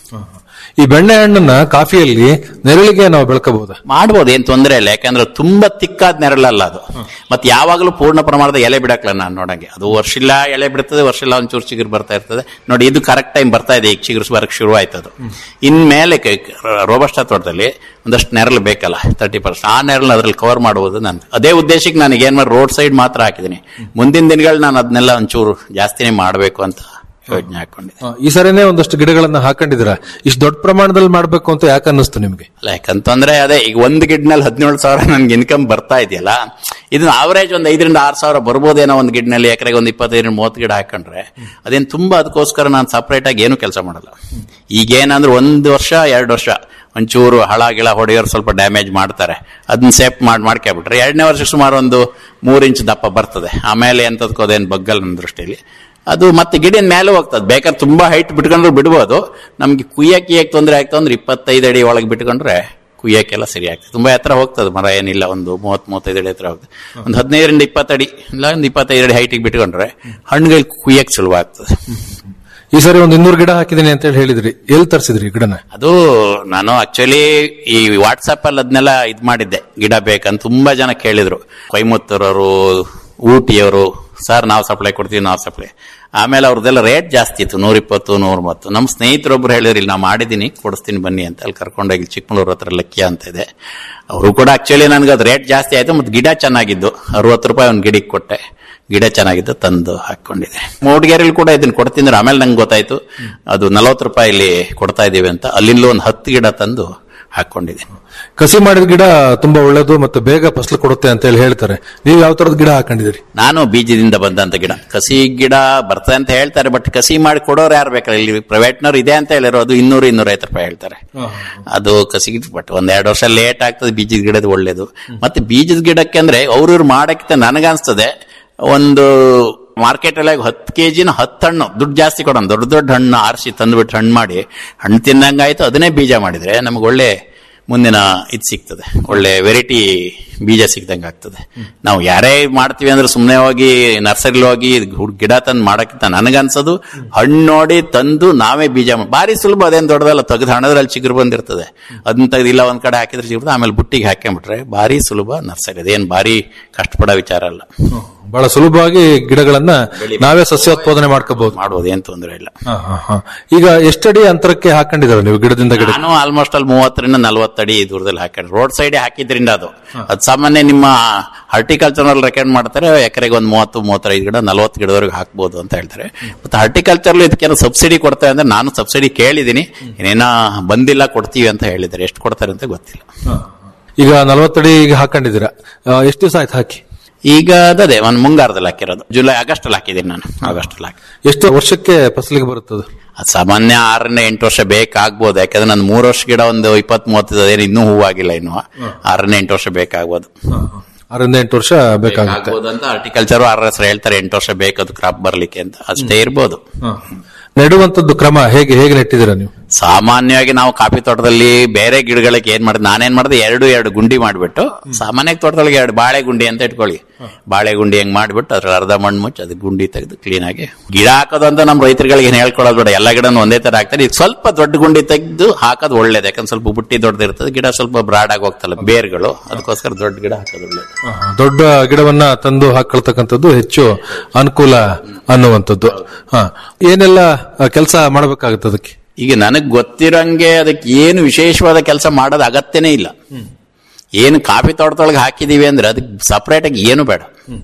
ಈ ಬೆಣ್ಣೆ ಹಣ್ಣನ್ನ ಕಾಫಿಯಲ್ಲಿ ನೆರಳಿಗೆ ನಾವು ಬೆಳ್ಕೋಬಹುದಾ ಮಾಡ್ಬೋದು ಏನ್ ತೊಂದರೆ ಇಲ್ಲ ಯಾಕಂದ್ರೆ ತುಂಬಾ ತಿಕ್ಕಾದ ನೆರಳಲ್ಲ ಅದು ಮತ್ತೆ ಯಾವಾಗಲೂ ಪೂರ್ಣ ಪ್ರಮಾಣದ ಎಲೆ ಬಿಡಕ್ಲ ನಾನು ನೋಡಂಗೆ ಅದು ವರ್ಷ ಇಲ್ಲ ಎಲೆ ಬಿಡ್ತದೆ ವರ್ಷ ಇಲ್ಲ ಒಂಚೂರು ಚಿಗುರು ಬರ್ತಾ ಇರ್ತದೆ ನೋಡಿ ಇದು ಕರೆಕ್ಟ್ ಟೈಮ್ ಬರ್ತಾ ಇದೆ ಈಗ ಚಿಗುರು ಬರಕ್ ಶುರು ಆಯ್ತು ಅದು ಇನ್ಮೇಲೆ ರೋಬಸ್ಟ ತೋಟದಲ್ಲಿ ಒಂದಷ್ಟು ನೆರಳು ಬೇಕಲ್ಲ ತರ್ಟಿ ಪರ್ಸೆಂಟ್ ಆ ನೆರಳು ಅದ್ರಲ್ಲಿ ಕವರ್ ಮಾಡುವುದು ನಾನು ಅದೇ ಉದ್ದೇಶಕ್ಕೆ ನನಗೆ ಏನ್ ಮಾಡಿ ರೋಡ್ ಸೈಡ್ ಮಾತ್ರ ಹಾಕಿದ್ದೀನಿ ಮುಂದಿನ ದಿನಗಳು ನಾನು ಅದನ್ನೆಲ್ಲ ಒಂಚೂರು ಜಾಸ್ತಿನೇ ಮಾಡಬೇಕು ಅಂತ ಯೋಜನೆ ಹಾಕೊಂಡಿದ್ದೆ ಆ, ಈ ಸರಿನೇ ಒಂದಷ್ಟು ಗಿಡಗಳನ್ನ ಹಾಕೊಂಡಿದ್ದೀರಾ ಇಷ್ಟು ದೊಡ್ಡ ಪ್ರಮಾಣದಲ್ಲಿ ಮಾಡ್ಬೇಕು ಅಂತ ಯಾಕೆ ಅನ್ನಿಸ್ತು ನಿಮ್ಗೆ ಅಲ್ಲ ಯಾಕಂತಂದ್ರೆ ಅದೇ ಈಗ ಒಂದು ಗಿಡ್ನಲ್ಲಿ ಹದಿನೇಳು ಸಾವಿರ ನನ್ಗೆ ಇನ್ಕಮ್ ಬರ್ತಾ ಇದೆಯಲ್ಲ ಇದನ್ನ ಆವರೇಜ್ ಒಂದು ಐದರಿಂದ ಆರು ಸಾವಿರ ಬರ್ಬೋದೇನೋ ಒಂದು ಗಿಡ್ನಲ್ಲಿ ಎಕರೆಗೆ ಒಂದು ಇಪ್ಪತ್ತೈದರಿಂದ ಮೂವತ್ತು ಗಿಡ ಹಾಕೊಂಡ್ರೆ ಅದೇನು ತುಂಬಾ ಅದಕ್ಕೋಸ್ಕರ ನಾನು ಸಪ್ರೇಟ್ ಆಗಿ ಏನು ಕೆಲಸ ಮಾಡಲ್ಲ ಈಗೇನಂದ್ರೆ ಒಂದು ವರ್ಷ ಎರಡು ವರ್ಷ ಒಂಚೂರು ಹಳ ಗಿಳ ಹೊಡೆಯೋರು ಸ್ವಲ್ಪ ಡ್ಯಾಮೇಜ್ ಮಾಡ್ತಾರೆ ಅದನ್ನ ಸೇಫ್ ಮಾಡಿ ಮಾಡ್ಕೊಬಿಟ್ರೆ ಎರಡನೇ ವರ್ಷ ಸುಮಾರು ಒಂದು ಮೂರು ಇಂಚ್ ದಪ್ಪ ಬರ್ತದೆ ಆಮೇಲೆ ಎಂತದ್ಕೋದೇನು ಬಗ್ಗಲ್ ನನ್ನ ದೃಷ್ಟಿಯಲ್ಲಿ ಅದು ಮತ್ತೆ ಗಿಡದ ಮೇಲೆ ಹೋಗ್ತದೆ ಬೇಕಾದ್ರೆ ತುಂಬಾ ಹೈಟ್ ಬಿಟ್ಕೊಂಡ್ರು ಬಿಡ್ಬೋದು ನಮ್ಗೆ ಕುಯ್ಯಕ್ಕೆ ಕಿಯಕ್ಕೆ ತೊಂದರೆ ಆಗ್ತದೆ ಅಂದ್ರೆ ಇಪ್ಪತ್ತೈದು ಅಡಿ ಒಳಗೆ ಬಿಟ್ಕೊಂಡ್ರೆ ಕುಯ್ಯಕ್ಕೆಲ್ಲ ಸರಿ ಆಗ್ತದೆ ತುಂಬಾ ಎತ್ತರ ಹೋಗ್ತದೆ ಮರ ಏನಿಲ್ಲ ಒಂದು ಮೂವತ್ ಮೂವತ್ತೈದು ಅಡಿ ಎತ್ತರ ಹೋಗ್ತದೆ ಒಂದು ಹದಿನೈದರಿಂದ ಇಪ್ಪತ್ತಡಿ ಇಲ್ಲ ಒಂದು ಇಪ್ಪತ್ತೈದು ಅಡಿ ಹೈಟಿಗೆ ಬಿಟ್ಕೊಂಡ್ರೆ ಹಣ್ಣುಗಳು ಕುಯ್ಯಕ್ಕೆ ಸುಲಭ ಆಗ್ತದೆ ಈ ಸರಿ ಒಂದು ಇನ್ನೂರು ಗಿಡ ಹಾಕಿದ್ದೀನಿ ಅಂತ ಹೇಳಿ ಹೇಳಿದ್ರಿ ಎಲ್ಲಿ ತರಿಸಿದ್ರಿ ಗಿಡನ ಅದು ನಾನು ಆಕ್ಚುಲಿ ಈ ವಾಟ್ಸಪ್ ಅಲ್ಲಿ ಅದನ್ನೆಲ್ಲ ಇದ್ ಮಾಡಿದ್ದೆ ಗಿಡ ಬೇಕಂತ ತುಂಬಾ ಜನ ಕೇಳಿದ್ರು ಕೊಯಮತ್ತೂರವರು ಊಟಿಯವರು ಸರ್ ನಾವು ಸಪ್ಲೈ ಕೊಡ್ತೀವಿ ನಾವು ಸಪ್ಲೈ ಆಮೇಲೆ ಅವ್ರದ್ದೆಲ್ಲ ರೇಟ್ ಜಾಸ್ತಿ ಇತ್ತು ನೂರ ಇಪ್ಪತ್ತು ನೂರ ಮೂವತ್ತು ನಮ್ಮ ಸ್ನೇಹಿತರೊಬ್ರು ಹೇಳಿದ್ರು ಇಲ್ಲಿ ನಾ ಮಾಡಿದ್ದೀನಿ ಕೊಡಿಸ್ತೀನಿ ಬನ್ನಿ ಅಂತ ಅಲ್ಲಿ ಕರ್ಕೊಂಡೋಗಿ ಚಿಕ್ಕಮಗಳೂರು ಹತ್ರ ಲಕ್ಕಿಯ ಅಂತ ಇದೆ ಅವರು ಕೂಡ ಆಕ್ಚುಲಿ ನನಗೆ ಅದು ರೇಟ್ ಜಾಸ್ತಿ ಆಯ್ತು ಮತ್ತೆ ಗಿಡ ಚೆನ್ನಾಗಿದ್ದು ಅರವತ್ತು ರೂಪಾಯಿ ಒಂದು ಗಿಡಕ್ಕೆ ಕೊಟ್ಟೆ ಗಿಡ ಚೆನ್ನಾಗಿದ್ದು ತಂದು ಹಾಕೊಂಡಿದೆ ಮೂಡಿಗೆರೆಯಲ್ಲಿ ಕೂಡ ಇದನ್ನ ಕೊಡ್ತೀನಿ ಆಮೇಲೆ ನಂಗೆ ಗೊತ್ತಾಯ್ತು ಅದು ನಲವತ್ತು ರೂಪಾಯಿ ಇಲ್ಲಿ ಕೊಡ್ತಾ ಇದೀವಿ ಅಂತ ಅಲ್ಲಿಂದ ಒಂದು ಹತ್ತು ಗಿಡ ತಂದು ಹಾಕೊಂಡಿದ್ದೀನಿ ಕಸಿ ಮಾಡಿದ ಗಿಡ ತುಂಬಾ ಒಳ್ಳೇದು ಮತ್ತೆ ಬೇಗ ಫಸಲು ಕೊಡುತ್ತೆ ಅಂತ ಹೇಳಿ ಹೇಳ್ತಾರೆ ನೀವು ಯಾವ ತರದ ಗಿಡ ಹಾಕೊಂಡಿದ್ದೀರಿ ನಾನು ಬೀಜದಿಂದ ಬಂದಂತ ಗಿಡ ಕಸಿ ಗಿಡ ಬರ್ತದೆ ಅಂತ ಹೇಳ್ತಾರೆ ಬಟ್ ಕಸಿ ಮಾಡಿ ಕೊಡೋರು ಯಾರು ಬೇಕಲ್ಲ ಇಲ್ಲಿ ಪ್ರೈವೇಟ್ನವ್ರು ಇದೆ ಅಂತ ಹೇಳಿರೋ ಅದು ಇನ್ನೂರು ಇನ್ನೂರೈವತ್ತು ರೂಪಾಯಿ ಹೇಳ್ತಾರೆ ಅದು ಕಸಿ ಬಟ್ ಒಂದ್ ಎರಡು ವರ್ಷ ಲೇಟ್ ಆಗ್ತದೆ ಬೀಜದ ಗಿಡದ ಒಳ್ಳೇದು ಮತ್ತೆ ಬೀಜದ ಗಿಡಕ್ಕೆ ಅಂದ್ರೆ ಅವ್ರವ್ರು ಮಾಡಕ್ಕೆ ನನಗನ್ಸ್ತದೆ ಒಂದು ಮಾರ್ಕೆಟ್ ಅಲ್ಲಿ ಹತ್ತು ಕೆಜಿನ ಹತ್ತು ಹಣ್ಣು ದುಡ್ಡು ಜಾಸ್ತಿ ಕೊಡೋಣ ದೊಡ್ಡ ದೊಡ್ಡ ಹಣ್ಣು ಆರಿಸಿ ತಂದ್ಬಿಟ್ಟು ಹಣ್ಣು ಮಾಡಿ ಹಣ್ಣು ತಿನ್ನಂಗಾಯ್ತು ಅದನ್ನೇ ಬೀಜ ಮಾಡಿದ್ರೆ ನಮ್ಗೆ ಒಳ್ಳೆ ಮುಂದಿನ ಇದು ಸಿಗ್ತದೆ ಒಳ್ಳೆ ವೆರೈಟಿ ಬೀಜ ಸಿಗ್ದಂಗೆ ಆಗ್ತದೆ ನಾವು ಯಾರೇ ಮಾಡ್ತೀವಿ ಅಂದ್ರೆ ಸುಮ್ಮನೆ ಹೋಗಿ ನರ್ಸರಿಲಿ ಹೋಗಿ ಹುಡ್- ಗಿಡ ತಂದು ಮಾಡಕ್ಕಿಂತ ನನಗನ್ಸೋದು ಹಣ್ಣು ನೋಡಿ ತಂದು ನಾವೇ ಬೀಜ ಮಾಡ್- ಭಾರಿ ಸುಲಭ ಅದೇನು ದೊಡ್ಡದಲ್ಲ ತೆಗೆದು ಹಣದ್ರಲ್ಲಿ ಚಿಗುರು ಬಂದಿರ್ತದೆ ಅದನ್ನ ತೆಗೆದು ಇಲ್ಲ ಒಂದ್ ಕಡೆ ಹಾಕಿದ್ರೆ ಸಿಗ್ತದೆ ಆಮೇಲೆ ಬುಟ್ಟಿಗೆ ಹಾಕೊಂಡ್ಬಿಟ್ರೆ ಭಾರಿ ಸುಲಭ ನರ್ಸರಿ ಅದೇನು ಭಾರಿ ಕಷ್ಟಪಡೋ ವಿಚಾರ ಅಲ್ಲ ಬಹಳ ಸುಲಭವಾಗಿ ಗಿಡಗಳನ್ನ ನಾವೇ ಸಸ್ಯೋತ್ಪಾದನೆ ಮಾಡ್ಕೋಬಹುದು ಮಾಡ್ಬೋದು ಏನ್ ತೊಂದರೆ ಇಲ್ಲ ಈಗ ಎಷ್ಟಡಿ ಅಂತರಕ್ಕೆ ಹಾಕೊಂಡಿದ್ದಾರೆ ನೀವು ಗಿಡದಿಂದ ಗಿಡ ನಾನು ಆಲ್ಮೋಸ್ಟ್ ಅಲ್ಲಿ ಮೂವತ್ತರಿಂದ ನಲ್ವತ್ತಡಿ ದೂರದಲ್ಲಿ ಹಾಕಿದ್ರೆ ರೋಡ್ ಸೈಡ್ ಹಾಕಿದ್ರಿಂದ ಅದು ಅದು ಸಾಮಾನ್ಯ ನಿಮ್ಮ ಹಾರ್ಟಿಕಲ್ಚರ್ ರೆಕಮೆಂಡ್ ಮಾಡ್ತಾರೆ ಎಕರೆಗೆ ಒಂದು ಮೂವತ್ತು ಮೂವತ್ತೈದು ಗಿಡ ನಲ್ವತ್ತು ಗಿಡದವರೆಗೆ ಹಾಕ್ಬೋದು ಅಂತ ಹೇಳ್ತಾರೆ ಮತ್ತೆ ಹಾರ್ಟಿಕಲ್ಚರ್ ಇದಕ್ಕೇನೋ ಸಬ್ಸಿಡಿ ಕೊಡ್ತಾರೆ ಅಂದ್ರೆ ನಾನು ಸಬ್ಸಿಡಿ ಕೇಳಿದ್ದೀನಿ ಏನೇನ ಬಂದಿಲ್ಲ ಕೊಡ್ತೀವಿ ಅಂತ ಹೇಳಿದ್ದಾರೆ ಎಷ್ಟು ಕೊಡ್ತಾರೆ ಅಂತ ಗೊತ್ತಿಲ್ಲ ಈಗ ನಲವತ್ತಡಿ ಈಗ ಹಾಕೊಂಡಿದ್ದೀರಾ ಆ, ಎಷ್ಟು ದಿವಸ ಆಯ್ತು ಹಾಕಿ ಈಗ ಅದೇ ಒಂದು ಮುಂಗಾರದಲ್ಲಿ ಹಾಕಿರೋದು ಜುಲೈ ಆಗಸ್ಟ್ ಅಲ್ಲಿ ಹಾಕಿದ್ದೀನಿ ನಾನು ಆಗಸ್ಟ್ ಅಲ್ಲಿ ಹಾಕಿ ಎಷ್ಟು ವರ್ಷಕ್ಕೆ ಫಸಲಿಗೆ ಬರುತ್ತದೆ ಅದು ಸಾಮಾನ್ಯ ಆರರಿಂದ ಎಂಟು ವರ್ಷ ಬೇಕಾಗ್ಬೋದು ಯಾಕಂದ್ರೆ ನಾನು ಮೂರು ವರ್ಷ ಗಿಡ ಒಂದು ಇಪ್ಪತ್ತ್ ಮೂವತ್ತು ಅದೇನು ಇನ್ನೂ ಹೂವಾಗಿಲ್ಲ ಇನ್ನು ಆರರಿಂದ ಎಂಟು ವರ್ಷ ಬೇಕಾಗ್ಬೋದು ಆರರಿಂದ ಎಂಟು ವರ್ಷ ಬೇಕಾಗುತ್ತೆ ಆಗ್ಬೋದು ಅಂತ ಹಾರ್ಟಿಕಲ್ಚರ್ ಆರ್ ಹೆಸರು ಹೇಳ್ತಾರೆ ಎಂಟು ವರ್ಷ ಬೇಕದು ಕ್ರಾಪ್ ಬರ್ಲಿಕ್ಕೆ ಅಂತ ಅಷ್ಟೇ ಇರ್ಬೋದು ನೆಡುವಂತದ್ದು ಕ್ರಮ ಹೇಗೆ ಹೇಗೆ ನೆಟ್ಟಿದ್ದೀರಾ ನೀವು ಸಾಮಾನ್ಯವಾಗಿ ನಾವು ಕಾಫಿ ತೋಟದಲ್ಲಿ ಬೇರೆ ಗಿಡಗಳಿಗೆ ಏನ್ ಮಾಡಿದ್ ನಾನೇನ್ ಮಾಡಿದೆ ಎರಡು ಎರಡು ಗುಂಡಿ ಮಾಡ್ಬಿಟ್ಟು ಸಾಮಾನ್ಯ ತೋಟದೊಳಗೆ ಎರಡು ಬಾಳೆ ಗುಂಡಿ ಅಂತ ಇಟ್ಕೊಳ್ಳಿ ಬಾಳೆ ಗುಂಡಿ ಹೆಂಗ್ ಮಾಡ್ಬಿಟ್ಟು ಅದ್ರ ಅರ್ಧ ಮಣ್ಣು ಮುಚ್ಚಿ ಅದು ಗುಂಡಿ ತೆಗೆದು ಕ್ಲೀನ್ ಆಗಿ ಗಿಡ ಹಾಕೋದು ಅಂತ ನಮ್ಮ ರೈತರುಗಳಿಗೆ ಏನ್ ಹೇಳ್ಕೊಳ್ಳೋದು ಬೇಡ ಎಲ್ಲ ಗಿಡನೂ ಒಂದೇ ತರ ಹಾಕ್ತಾರೆ ಈಗ ಸ್ವಲ್ಪ ದೊಡ್ಡ ಗುಂಡಿ ತೆಗೆದು ಹಾಕೋದು ಒಳ್ಳೇದು ಯಾಕಂದ್ರೆ ಸ್ವಲ್ಪ ಬುಟ್ಟಿ ದೊಡ್ಡದಿರ್ತದೆ ಗಿಡ ಸ್ವಲ್ಪ ಬ್ರಾಡ್ ಆಗಿ ಹೋಗ್ತಲ್ಲ ಬೇರ್ಗಳು ಅದಕ್ಕೋಸ್ಕರ ದೊಡ್ಡ ಗಿಡ ಹಾಕೋದು ಒಳ್ಳೇದು ದೊಡ್ಡ ಗಿಡವನ್ನ ತಂದು ಹಾಕೊಳ್ತಕ್ಕಂಥದ್ದು ಹೆಚ್ಚು ಅನುಕೂಲ ಅನ್ನುವಂಥದ್ದು ಹಾ ಏನೆಲ್ಲ ಕೆಲಸ ಮಾಡಬೇಕಾಗುತ್ತೆ ಅದಕ್ಕೆ ಈಗ ನನಗ್ ಗೊತ್ತಿರಂಗೆ ಅದಕ್ಕೆ ಏನು ವಿಶೇಷವಾದ ಕೆಲಸ ಮಾಡೋದು ಅಗತ್ಯನೇ ಇಲ್ಲ ಏನು ಕಾಫಿ ತೋಟದೊಳಗೆ ಹಾಕಿದೀವಿ ಅಂದ್ರೆ ಅದಕ್ಕೆ ಸಪರೇಟ್ ಆಗಿ ಏನು ಬೇಡ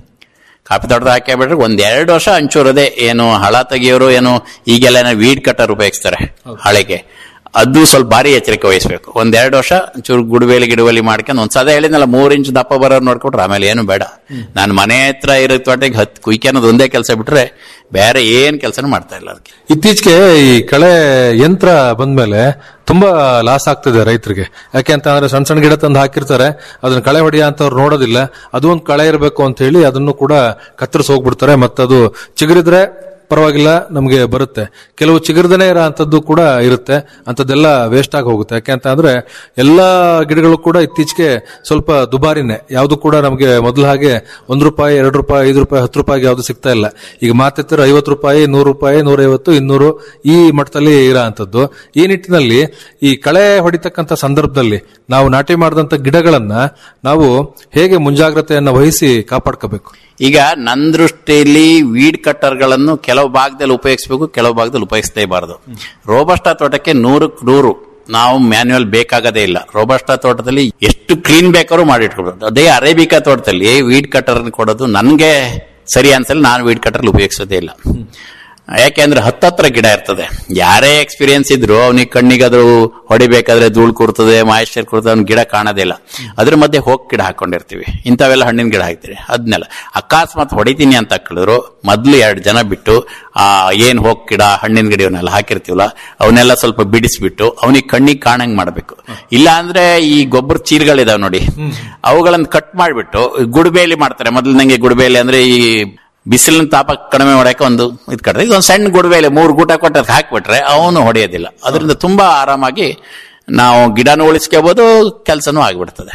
ಕಾಫಿ ತೋಟದ ಹಾಕಿಬಿಟ್ರೆ ಒಂದ್ ಎರಡು ವರ್ಷ ಹಂಚೂರದೆ ಏನು ಹಳ ತೆಗಿಯೋರು ಏನು ಈಗೆಲ್ಲ ವೀಡ್ ಕಟ್ಟರ್ ಉಪಯೋಗಿಸ್ತಾರೆ ಹಳೆಗೆ ಅದು ಸ್ವಲ್ಪ ಭಾರಿ ಎಚ್ಚರಿಕೆ ವಹಿಸ್ಬೇಕು ಒಂದ್ ಎರಡು ವರ್ಷ ಚೂರು ಗುಡುವೇಲಿ ಗಿಡುವಲಿ ಮಾಡ್ಕೊಂಡು ಒಂದ್ ಸದ ಹೇಳಿದ್ನಲ್ಲ ಮೂರ್ ಇಂಚ್ ದಪ್ಪ ಬರೋರು ನೋಡ್ಕೊಟ್ರೆ ಆಮೇಲೆ ಏನು ಬೇಡ ನಾನು ಮನೆ ಹತ್ರ ಇರೋ ತೋಟಕ್ಕೆ ಹತ್ತು ಕುಯ್ಕೆ ಅನ್ನೋದು ಒಂದೇ ಕೆಲಸ ಬಿಟ್ರೆ ಬೇರೆ ಏನ್ ಕೆಲಸನೂ ಮಾಡ್ತಾ ಇಲ್ಲ ಅದಕ್ಕೆ ಇತ್ತೀಚೆಗೆ ಈ ಕಳೆ ಯಂತ್ರ ಬಂದ್ಮೇಲೆ ತುಂಬಾ ಲಾಸ್ ಆಗ್ತಿದೆ ರೈತರಿಗೆ ಯಾಕೆ ಅಂತ ಅಂದ್ರೆ ಸಣ್ಣ ಸಣ್ಣ ಗಿಡ ತಂದು ಹಾಕಿರ್ತಾರೆ ಅದನ್ನ ಕಳೆ ಹೊಡೆಯ ಅಂತವ್ರು ನೋಡೋದಿಲ್ಲ ಅದು ಒಂದು ಕಳೆ ಇರಬೇಕು ಅಂತ ಹೇಳಿ ಅದನ್ನು ಕೂಡ ಕತ್ತರಿಸಿ ಹೋಗ್ಬಿಡ್ತಾರೆ ಮತ್ತದು ಚಿಗುರಿದ್ರೆ ಪರವಾಗಿಲ್ಲ ನಮಗೆ ಬರುತ್ತೆ ಕೆಲವು ಚಿಗುರ್ದನೆ ಇರೋ ಅಂತದ್ದು ಕೂಡ ಇರುತ್ತೆ ಅಂತದ್ದೆಲ್ಲ ವೇಸ್ಟ್ ಆಗಿ ಹೋಗುತ್ತೆ ಯಾಕೆ ಅಂತ ಅಂದ್ರೆ ಎಲ್ಲಾ ಗಿಡಗಳು ಕೂಡ ಇತ್ತೀಚೆಗೆ ಸ್ವಲ್ಪ ದುಬಾರಿನೇ ಯಾವುದು ಕೂಡ ನಮಗೆ ಮೊದಲು ಹಾಗೆ ಒಂದು ರೂಪಾಯಿ ಎರಡು ರೂಪಾಯಿ ಐದು ರೂಪಾಯಿ ಹತ್ತು ರೂಪಾಯಿಗೆ ಯಾವುದು ಸಿಗ್ತಾ ಇಲ್ಲ ಈಗ ಮಾತೆತ್ತರ ಐವತ್ತು ರೂಪಾಯಿ ನೂರು ರೂಪಾಯಿ ನೂರೈವತ್ತು ಇನ್ನೂರು ಈ ಮಟ್ಟದಲ್ಲಿ ಇರೋ ಅಂತದ್ದು ಈ ನಿಟ್ಟಿನಲ್ಲಿ ಈ ಕಳೆ ಹೊಡಿತಕ್ಕಂಥ ಸಂದರ್ಭದಲ್ಲಿ ನಾವು ನಾಟಿ ಮಾಡಿದಂತ ಗಿಡಗಳನ್ನ ನಾವು ಹೇಗೆ ಮುಂಜಾಗ್ರತೆಯನ್ನ ವಹಿಸಿ ಕಾಪಾಡ್ಕೋಬೇಕು ಈಗ ನನ್ನ ದೃಷ್ಟಿಯಲ್ಲಿ ವೀಡ್ ಕಟ್ಟರ್ಗಳನ್ನು ಕೆಲವು ಭಾಗದಲ್ಲಿ ಉಪಯೋಗಿಸಬೇಕು ಕೆಲವು ಭಾಗದಲ್ಲಿ ಉಪಯೋಗಿಸಲೇಬಾರದು ರೋಬಸ್ಟಾ ತೋಟಕ್ಕೆ ನೂರಕ್ಕೆ ನೂರು ನಾವು ಮ್ಯಾನ್ಯುವಲ್ ಬೇಕಾಗದೇ ಇಲ್ಲ ರೋಬಸ್ಟಾ ತೋಟದಲ್ಲಿ ಎಷ್ಟು ಕ್ಲೀನ್ ಬೇಕಾದ್ರೂ ಮಾಡಿಟ್ಕೊಳ್ಬೋದು ಅದೇ ಅರೇಬಿಕಾ ತೋಟದಲ್ಲಿ ವೀಡ್ ಕಟ್ಟರ್ ಕೊಡೋದು ನನಗೆ ಸರಿ ಅನ್ಸಲ್ಲ ನಾನು ವೀಡ್ ಕಟ್ಟರ್ ಉಪಯೋಗಿಸೋದೇ ಇಲ್ಲ ಯಾಕೆಂದ್ರೆ ಹತ್ತತ್ರ ಗಿಡ ಇರ್ತದೆ ಯಾರೇ ಎಕ್ಸ್ಪೀರಿಯನ್ಸ್ ಇದ್ರು ಅವನಿಗೆ ಕಣ್ಣಿಗೆ ಅದು ಹೊಡಿಬೇಕಾದ್ರೆ ಧೂಳು ಕೂರ್ತದೆ ಮಾಯಿಶ್ಚರ್ ಕೂರ್ತದೆ ಅವ್ನ ಗಿಡ ಕಾಣೋದಿಲ್ಲ ಅದ್ರ ಮಧ್ಯೆ ಹೋಗ್ ಗಿಡ ಹಾಕೊಂಡಿರ್ತೀವಿ ಇಂಥವೆಲ್ಲ ಹಣ್ಣಿನ ಗಿಡ ಹಾಕ್ತೀವಿ ಅದನ್ನೆಲ್ಲ ಅಕಸ್ಮಾತ್ ಹೊಡಿತೀನಿ ಅಂತ ಕೇಳಿದ್ರು ಮೊದ್ಲು ಎರಡು ಜನ ಬಿಟ್ಟು ಆ ಏನ್ ಹೋಗ್ ಗಿಡ ಹಣ್ಣಿನ ಗಿಡ ಇವನ್ನೆಲ್ಲ ಹಾಕಿರ್ತೀವಲ್ಲ ಅವನ್ನೆಲ್ಲ ಸ್ವಲ್ಪ ಬಿಡಿಸ್ಬಿಟ್ಟು ಅವನಿಗೆ ಕಣ್ಣಿಗೆ ಕಾಣಂಗ್ ಮಾಡ್ಬೇಕು ಇಲ್ಲ ಅಂದ್ರೆ ಈ ಗೊಬ್ಬರ ಚೀರ್ಗಳಿದಾವ್ ನೋಡಿ ಅವುಗಳನ್ನ ಕಟ್ ಮಾಡ್ಬಿಟ್ಟು ಗುಡ್ಬೇಲಿ ಮಾಡ್ತಾರೆ ಮೊದಲು ನಂಗೆ ಗುಡ್ಬೇಲಿ ಅಂದ್ರೆ ಈ ಬಿಸಿಲಿನ ತಾಪ ಕಡಿಮೆ ಮಾಡಕ್ಕೆ ಒಂದು ಇದು ಕಟ್ರೆ ಇದೊಂದು ಸಣ್ಣ ಗುಡ್ಬೇಲೆ ಮೂರು ಗೂಟ ಕೊಟ್ಟು ಅದಕ್ಕೆ ಹಾಕ್ಬಿಟ್ರೆ ಅವನು ಹೊಡೆಯೋದಿಲ್ಲ ಅದರಿಂದ ತುಂಬಾ ಆರಾಮಾಗಿ ನಾವು ಗಿಡನೂ ಉಳಿಸ್ಕೋಬಹುದು ಕೆಲಸನೂ ಆಗಿಬಿಡ್ತದೆ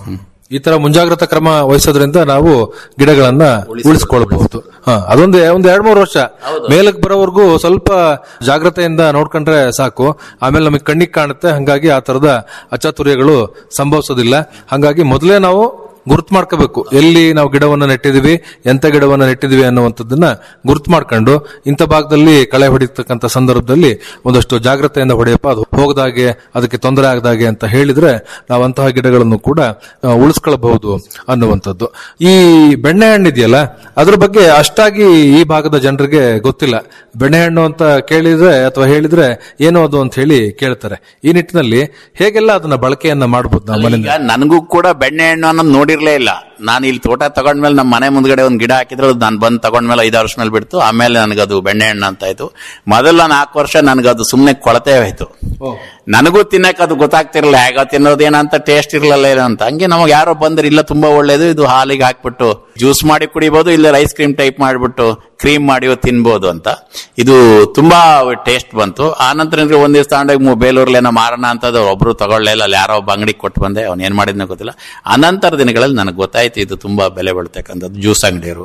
ಈ ತರ ಮುಂಜಾಗ್ರತಾ ಕ್ರಮ ವಹಿಸೋದ್ರಿಂದ ನಾವು ಗಿಡಗಳನ್ನ ಉಳಿಸ್ಕೊಳ್ಬಹುದು ಹಾ ಅದೊಂದು ಒಂದ್ ಎರಡ್ ಮೂರು ವರ್ಷ ಮೇಲಕ್ಕೆ ಬರೋವರೆಗೂ ಸ್ವಲ್ಪ ಜಾಗ್ರತೆಯಿಂದ ನೋಡ್ಕೊಂಡ್ರೆ ಸಾಕು ಆಮೇಲೆ ನಮಗೆ ಕಣ್ಣಿಗೆ ಕಾಣುತ್ತೆ ಹಂಗಾಗಿ ಆ ತರದ ಅಚಾತುರ್ಯಗಳು ಸಂಭವಿಸೋದಿಲ್ಲ ಹಂಗಾಗಿ ಮೊದಲೇ ನಾವು ಗುರುತು ಮಾಡ್ಕೋಬೇಕು ಎಲ್ಲಿ ನಾವು ಗಿಡವನ್ನ ನೆಟ್ಟಿದೀವಿ ಎಂತ ಗಿಡವನ್ನ ನೆಟ್ಟಿದೀವಿ ಅನ್ನುವಂಥದ್ದನ್ನ ಗುರುತು ಮಾಡ್ಕೊಂಡು ಇಂಥ ಭಾಗದಲ್ಲಿ ಕಳೆ ಹೊಡಿತಕ್ಕಂಥ ಸಂದರ್ಭದಲ್ಲಿ ಒಂದಷ್ಟು ಜಾಗ್ರತೆಯಿಂದ ಹೊಡೆಯಪ್ಪ ಅದು ಹೋಗದಾಗೆ ಅದಕ್ಕೆ ತೊಂದರೆ ಆಗದಾಗೆ ಅಂತ ಹೇಳಿದ್ರೆ ನಾವು ಅಂತಹ ಗಿಡಗಳನ್ನು ಕೂಡ ಆ, ಉಳಿಸ್ಕೊಳ್ಬಹುದು ಅನ್ನುವಂಥದ್ದು ಈ ಬೆಣ್ಣೆಹಣ್ಣು ಇದೆಯಲ್ಲ ಅದ್ರ ಬಗ್ಗೆ ಅಷ್ಟಾಗಿ ಈ ಭಾಗದ ಜನರಿಗೆ ಗೊತ್ತಿಲ್ಲ ಬೆಣ್ಣೆಹಣ್ಣು ಅಂತ ಕೇಳಿದ್ರೆ ಅಥವಾ ಹೇಳಿದ್ರೆ ಏನೋ ಅದು ಅಂತ ಹೇಳಿ ಕೇಳ್ತಾರೆ ಈ ನಿಟ್ಟಿನಲ್ಲಿ ಹೇಗೆಲ್ಲ ಅದನ್ನ ಬಳಕೆಯನ್ನ ಮಾಡಬಹುದು ನಾವು ಮನೆಯಿಂದ ಈಗ ನನಗೂ ಕೂಡ ಬೆಣ್ಣೆ ಹಣ್ಣು ಅನ್ನೋದು ನೋಡಿರ್ಲೇ ಇಲ್ಲ ನಾನು ಇಲ್ಲಿ ತೋಟ ತಗೊಂಡ್ಮೇಲೆ ನಮ್ಮ ಮನೆ ಮುಂದ್ಗಡೆ ಒಂದು ಗಿಡ ಹಾಕಿದ್ರು ನಾನು ಬಂದು ತಗೊಂಡ್ಮೇಲೆ ಐದಾರು ವರ್ಷ ಮೇಲೆ ಬಿಡ್ತು ಆಮೇಲೆ ನನಗದು ಬೆಣ್ಣೆ ಹಣ್ಣು ಅಂತ ಆಯ್ತು ಮೊದಲ ನಾಲ್ಕು ವರ್ಷ ನನಗದು ಸುಮ್ಮನೆ ಕೊಳತೆ ಹೋಯ್ತು ನನಗೂ ತಿನ್ನಕ್ಕೆ ಅದು ಗೊತ್ತಾಗ್ತಿರ್ಲಿಲ್ಲ ಹೇಗ ತಿನ್ನೋದೇನಂತ ಟೇಸ್ಟ್ ಇರ್ಲಿಲ್ಲ ಏನೋ ಅಂತ ಹಂಗೆ ನಮಗೆ ಯಾರೋ ಬಂದ್ರೆ ಇಲ್ಲ ತುಂಬಾ ಒಳ್ಳೇದು ಇದು ಹಾಲಿಗೆ ಹಾಕ್ಬಿಟ್ಟು ಜ್ಯೂಸ್ ಮಾಡಿ ಕುಡಿಬಹುದು ಇಲ್ಲ ಐಸ್ ಕ್ರೀಮ್ ಟೈಪ್ ಮಾಡಿಬಿಟ್ಟು ಕ್ರೀಮ್ ಮಾಡಿ ತಿನ್ಬೋದು ಅಂತ ಇದು ತುಂಬಾ ಟೇಸ್ಟ್ ಬಂತು ಆ ನಂತರ ನನಗೆ ಒಂದ್ ದಿವಸ ತಗೊಂಡೋಗಿ ಬೇಲೂರ್ಲೇನೋ ಮಾರೋಣ ಅಂತ ಒಬ್ರು ತಗೊಳ್ಳೇ ಇಲ್ಲ ಅಲ್ಲಿ ಯಾರೋ ಒಬ್ಬ ಅಂಗಡಿಗೆ ಕೊಟ್ಟು ಬಂದೆ ಅವ್ನು ಏನ್ ಮಾಡಿದ್ನೋ ಗೊತ್ತಿಲ್ಲ ಅನಂತರ ದಿನಗಳಲ್ಲಿ ನನಗೆ ಗೊತ್ತಾಯ್ತು ಇದು ತುಂಬಾ ಬೆಲೆ ಬೀಳ್ತಕ್ಕಂಥದ್ದು ಜ್ಯೂಸ್ ಅಂಗಡಿಯವರು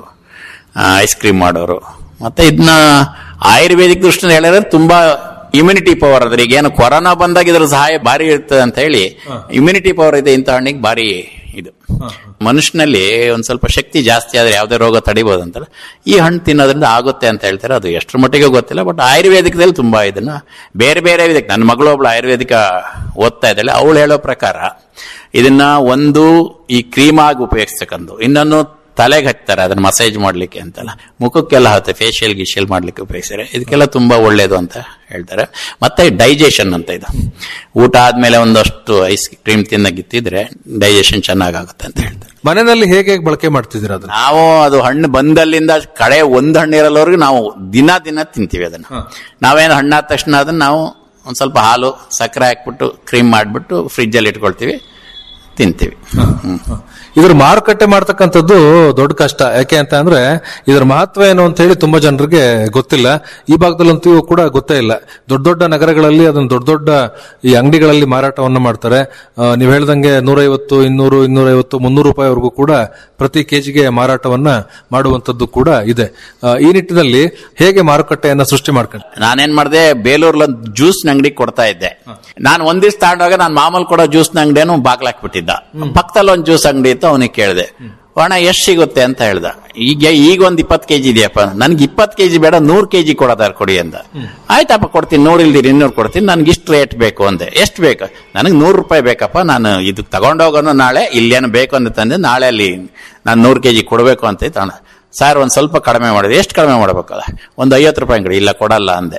ಐಸ್ ಕ್ರೀಮ್ ಮಾಡೋರು ಮತ್ತೆ ಇದನ್ನ ಆಯುರ್ವೇದಿಕ್ ದೃಷ್ಟಿಯಿಂದ ಹೇಳಿದ್ರೆ ತುಂಬಾ ಇಮ್ಯುನಿಟಿ ಪವರ್ ಅದ್ರ ಈಗ ಏನು ಕೊರೋನಾ ಬಂದಾಗ ಇದ್ರ ಸಹಾಯ ಭಾರಿ ಇರ್ತದೆ ಅಂತ ಹೇಳಿ ಇಮ್ಯುನಿಟಿ ಪವರ್ ಇದೆ ಇಂಥ ಹಣ್ಣಿಗೆ ಭಾರಿ ಇದು ಮನುಷ್ಯನಲ್ಲಿ ಒಂದ್ ಸ್ವಲ್ಪ ಶಕ್ತಿ ಜಾಸ್ತಿ ಆದ್ರೆ ಯಾವ್ದೇ ರೋಗ ತಡಿಬಹುದು ಅಂತಲ್ಲ ಈ ಹಣ್ಣು ತಿನ್ನೋದ್ರಿಂದ ಆಗುತ್ತೆ ಅಂತ ಹೇಳ್ತಾರೆ ಅದು ಎಷ್ಟರ ಮಟ್ಟಿಗೆ ಗೊತ್ತಿಲ್ಲ ಬಟ್ ಆಯುರ್ವೇದಿಕದಲ್ಲಿ ತುಂಬಾ ಇದನ್ನ ಬೇರೆ ಬೇರೆ ವಿಧಕ್ಕೆ ನನ್ನ ಮಗಳು ಒಬ್ಳು ಆಯುರ್ವೇದಿಕ ಓದ್ತಾ ಇದ್ದಾಳೆ ಅವಳು ಹೇಳೋ ಪ್ರಕಾರ ಇದನ್ನ ಒಂದು ಈ ಕ್ರೀಮ್ ಆಗಿ ಉಪಯೋಗಿಸ್ತಕ್ಕಂಥ ಇನ್ನೊಂದು ತಲೆಗೆ ಹಚ್ತಾರೆ ಅದನ್ನ ಮಸಾಜ್ ಮಾಡ್ಲಿಕ್ಕೆ ಅಂತಲ್ಲ ಮುಖಕ್ಕೆಲ್ಲ ಹತ್ತೆ ಫೇಶಿಯಲ್ ಗಿಶಿಯಲ್ ಮಾಡ್ಲಿಕ್ಕೆ ಉಪಯೋಗಿಸ್ತಾರೆ ಇದಕ್ಕೆಲ್ಲ ತುಂಬಾ ಒಳ್ಳೇದು ಅಂತ ಹೇಳ್ತಾರೆ ಮತ್ತೆ ಡೈಜೆಷನ್ ಅಂತ ಇದು ಊಟ ಆದ್ಮೇಲೆ ಒಂದಷ್ಟು ಐಸ್ ಕ್ರೀಮ್ ತಿನ್ನಗಿತ್ತಿದ್ರೆ ಡೈಜೆಷನ್ ಚೆನ್ನಾಗಾಗುತ್ತೆ ಅಂತ ಹೇಳ್ತಾರೆ ಮನೆಯಲ್ಲಿ ಹೇಗೆ ಹೇಗೆ ಬಳಕೆ ಮಾಡ್ತಿದ್ದೀರಾ ಅದನ್ನ ನಾವು ಅದು ಹಣ್ಣು ಬಂದಲ್ಲಿಂದ ಕಡೆ ಒಂದ್ ಹಣ್ಣು ಇರಲ್ಲವರೆಗೂ ನಾವು ದಿನ ದಿನ ತಿಂತೀವಿ ಅದನ್ನ ನಾವೇನು ಹಣ್ಣಾದ ತಕ್ಷಣ ಅದನ್ನ ನಾವು ಒಂದ್ ಸ್ವಲ್ಪ ಹಾಲು ಸಕ್ಕರೆ ಹಾಕ್ಬಿಟ್ಟು ಕ್ರೀಮ್ ಮಾಡ್ಬಿಟ್ಟು ಫ್ರಿಜ್ ಅಲ್ಲಿ ಇಟ್ಕೊಳ್ತೀವಿ ತಿಂತೀವಿ ಹ್ಮ್. ಇದ್ರ ಮಾರುಕಟ್ಟೆ ಮಾಡ್ತಕ್ಕಂಥದ್ದು ದೊಡ್ಡ ಕಷ್ಟ ಯಾಕೆ ಅಂತ ಅಂದ್ರೆ ಇದರ ಮಹತ್ವ ಏನು ಅಂತ ಹೇಳಿ ತುಂಬಾ ಜನರಿಗೆ ಗೊತ್ತಿಲ್ಲ ಈ ಭಾಗದಲ್ಲಂತೂ ಕೂಡ ಗೊತ್ತೇ ಇಲ್ಲ ದೊಡ್ಡ ದೊಡ್ಡ ನಗರಗಳಲ್ಲಿ ಅದನ್ನ ದೊಡ್ಡ ದೊಡ್ಡ ಈ ಅಂಗಡಿಗಳಲ್ಲಿ ಮಾರಾಟವನ್ನ ಮಾಡ್ತಾರೆ ಆ, ನೀವ್ ಹೇಳ್ದಂಗೆ ನೂರೈವತ್ತು ಇನ್ನೂರು ಇನ್ನೂರೈವತ್ತು ಮುನ್ನೂರು ರೂಪಾಯಿವರೆಗೂ ಕೂಡ ಪ್ರತಿ ಕೆಜಿಗೆ ಮಾರಾಟವನ್ನ ಮಾಡುವಂತದ್ದು ಕೂಡ ಇದೆ ಆ, ಈ ನಿಟ್ಟಿನಲ್ಲಿ ಹೇಗೆ ಮಾರುಕಟ್ಟೆಯನ್ನ ಸೃಷ್ಟಿ ಮಾಡ್ಕೊಂಡು ನಾನೇನ್ ಮಾಡಿದೆ ಬೇಲೂರ್ಲ ಒಂದು ಜ್ಯೂಸ್ ಅಂಗಡಿ ಕೊಡ್ತಾ ಇದ್ದೆ ನಾನು ಒಂದ್ ದಿವ್ಸ ತಗೊಂಡಾಗ ನಾನು ಮಾಮೂಲ್ ಕೊಡೋ ಜ್ಯೂಸ್ ಅಂಗಡಿಯನ್ನು ಬಾಗ್ಲಾಕ್ಬಿಟ್ಟಿದ್ದ ಪಕ್ಕದಲ್ಲಿ ಒಂದು ಜ್ಯೂಸ್ ಅಂಗಡಿ ಇತ್ತು ಅವನಿಗೆ ಕೇಳಿದೆ ಅಣ್ಣ ಎಷ್ಟು ಸಿಗುತ್ತೆ ಅಂತ ಹೇಳ್ದ ಈಗ ಈಗ ಒಂದ್ ಇಪ್ಪತ್ತು ಕೆಜಿ ಇದೆಯಪ್ಪ ನನ್ಗೆ ಇಪ್ಪತ್ತು ಕೆಜಿ ಬೇಡ ನೂರ್ ಕೆಜಿ ಕೊಡೋದಾರ ಕೊಡಿ ಅಂದ ಆಯ್ತಪ್ಪ ಕೊಡ್ತೀನಿ ನೂರ್ ಇಲ್ದಿರಿ ಇನ್ನೂರು ಕೊಡ್ತೀನಿ ನನ್ಗೆ ಇಷ್ಟು ರೇಟ್ ಬೇಕು ಅಂದೆ ಎಷ್ಟು ಬೇಕು ನನಗೆ ನೂರು ರೂಪಾಯಿ ಬೇಕಪ್ಪ ನಾನು ಇದು ತಗೊಂಡೋಗೋನು ನಾಳೆ ಇಲ್ಲೇನು ಬೇಕು ಅಂತ ತಂದೆ ನಾಳೆ ಅಲ್ಲಿ ನಾನು ನೂರು ಕೆಜಿ ಕೊಡಬೇಕು ಅಂತ ತಗೊಂಡ ಸರ್ ಒಂದ್ ಸ್ವಲ್ಪ ಕಡಿಮೆ ಮಾಡಿದೆ ಎಷ್ಟು ಕಡಿಮೆ ಮಾಡ್ಬೇಕಲ್ಲ ಒಂದು ಐವತ್ತು ರೂಪಾಯಿ ಅಂಗಡಿ ಇಲ್ಲ ಕೊಡಲ್ಲ ಅಂದೆ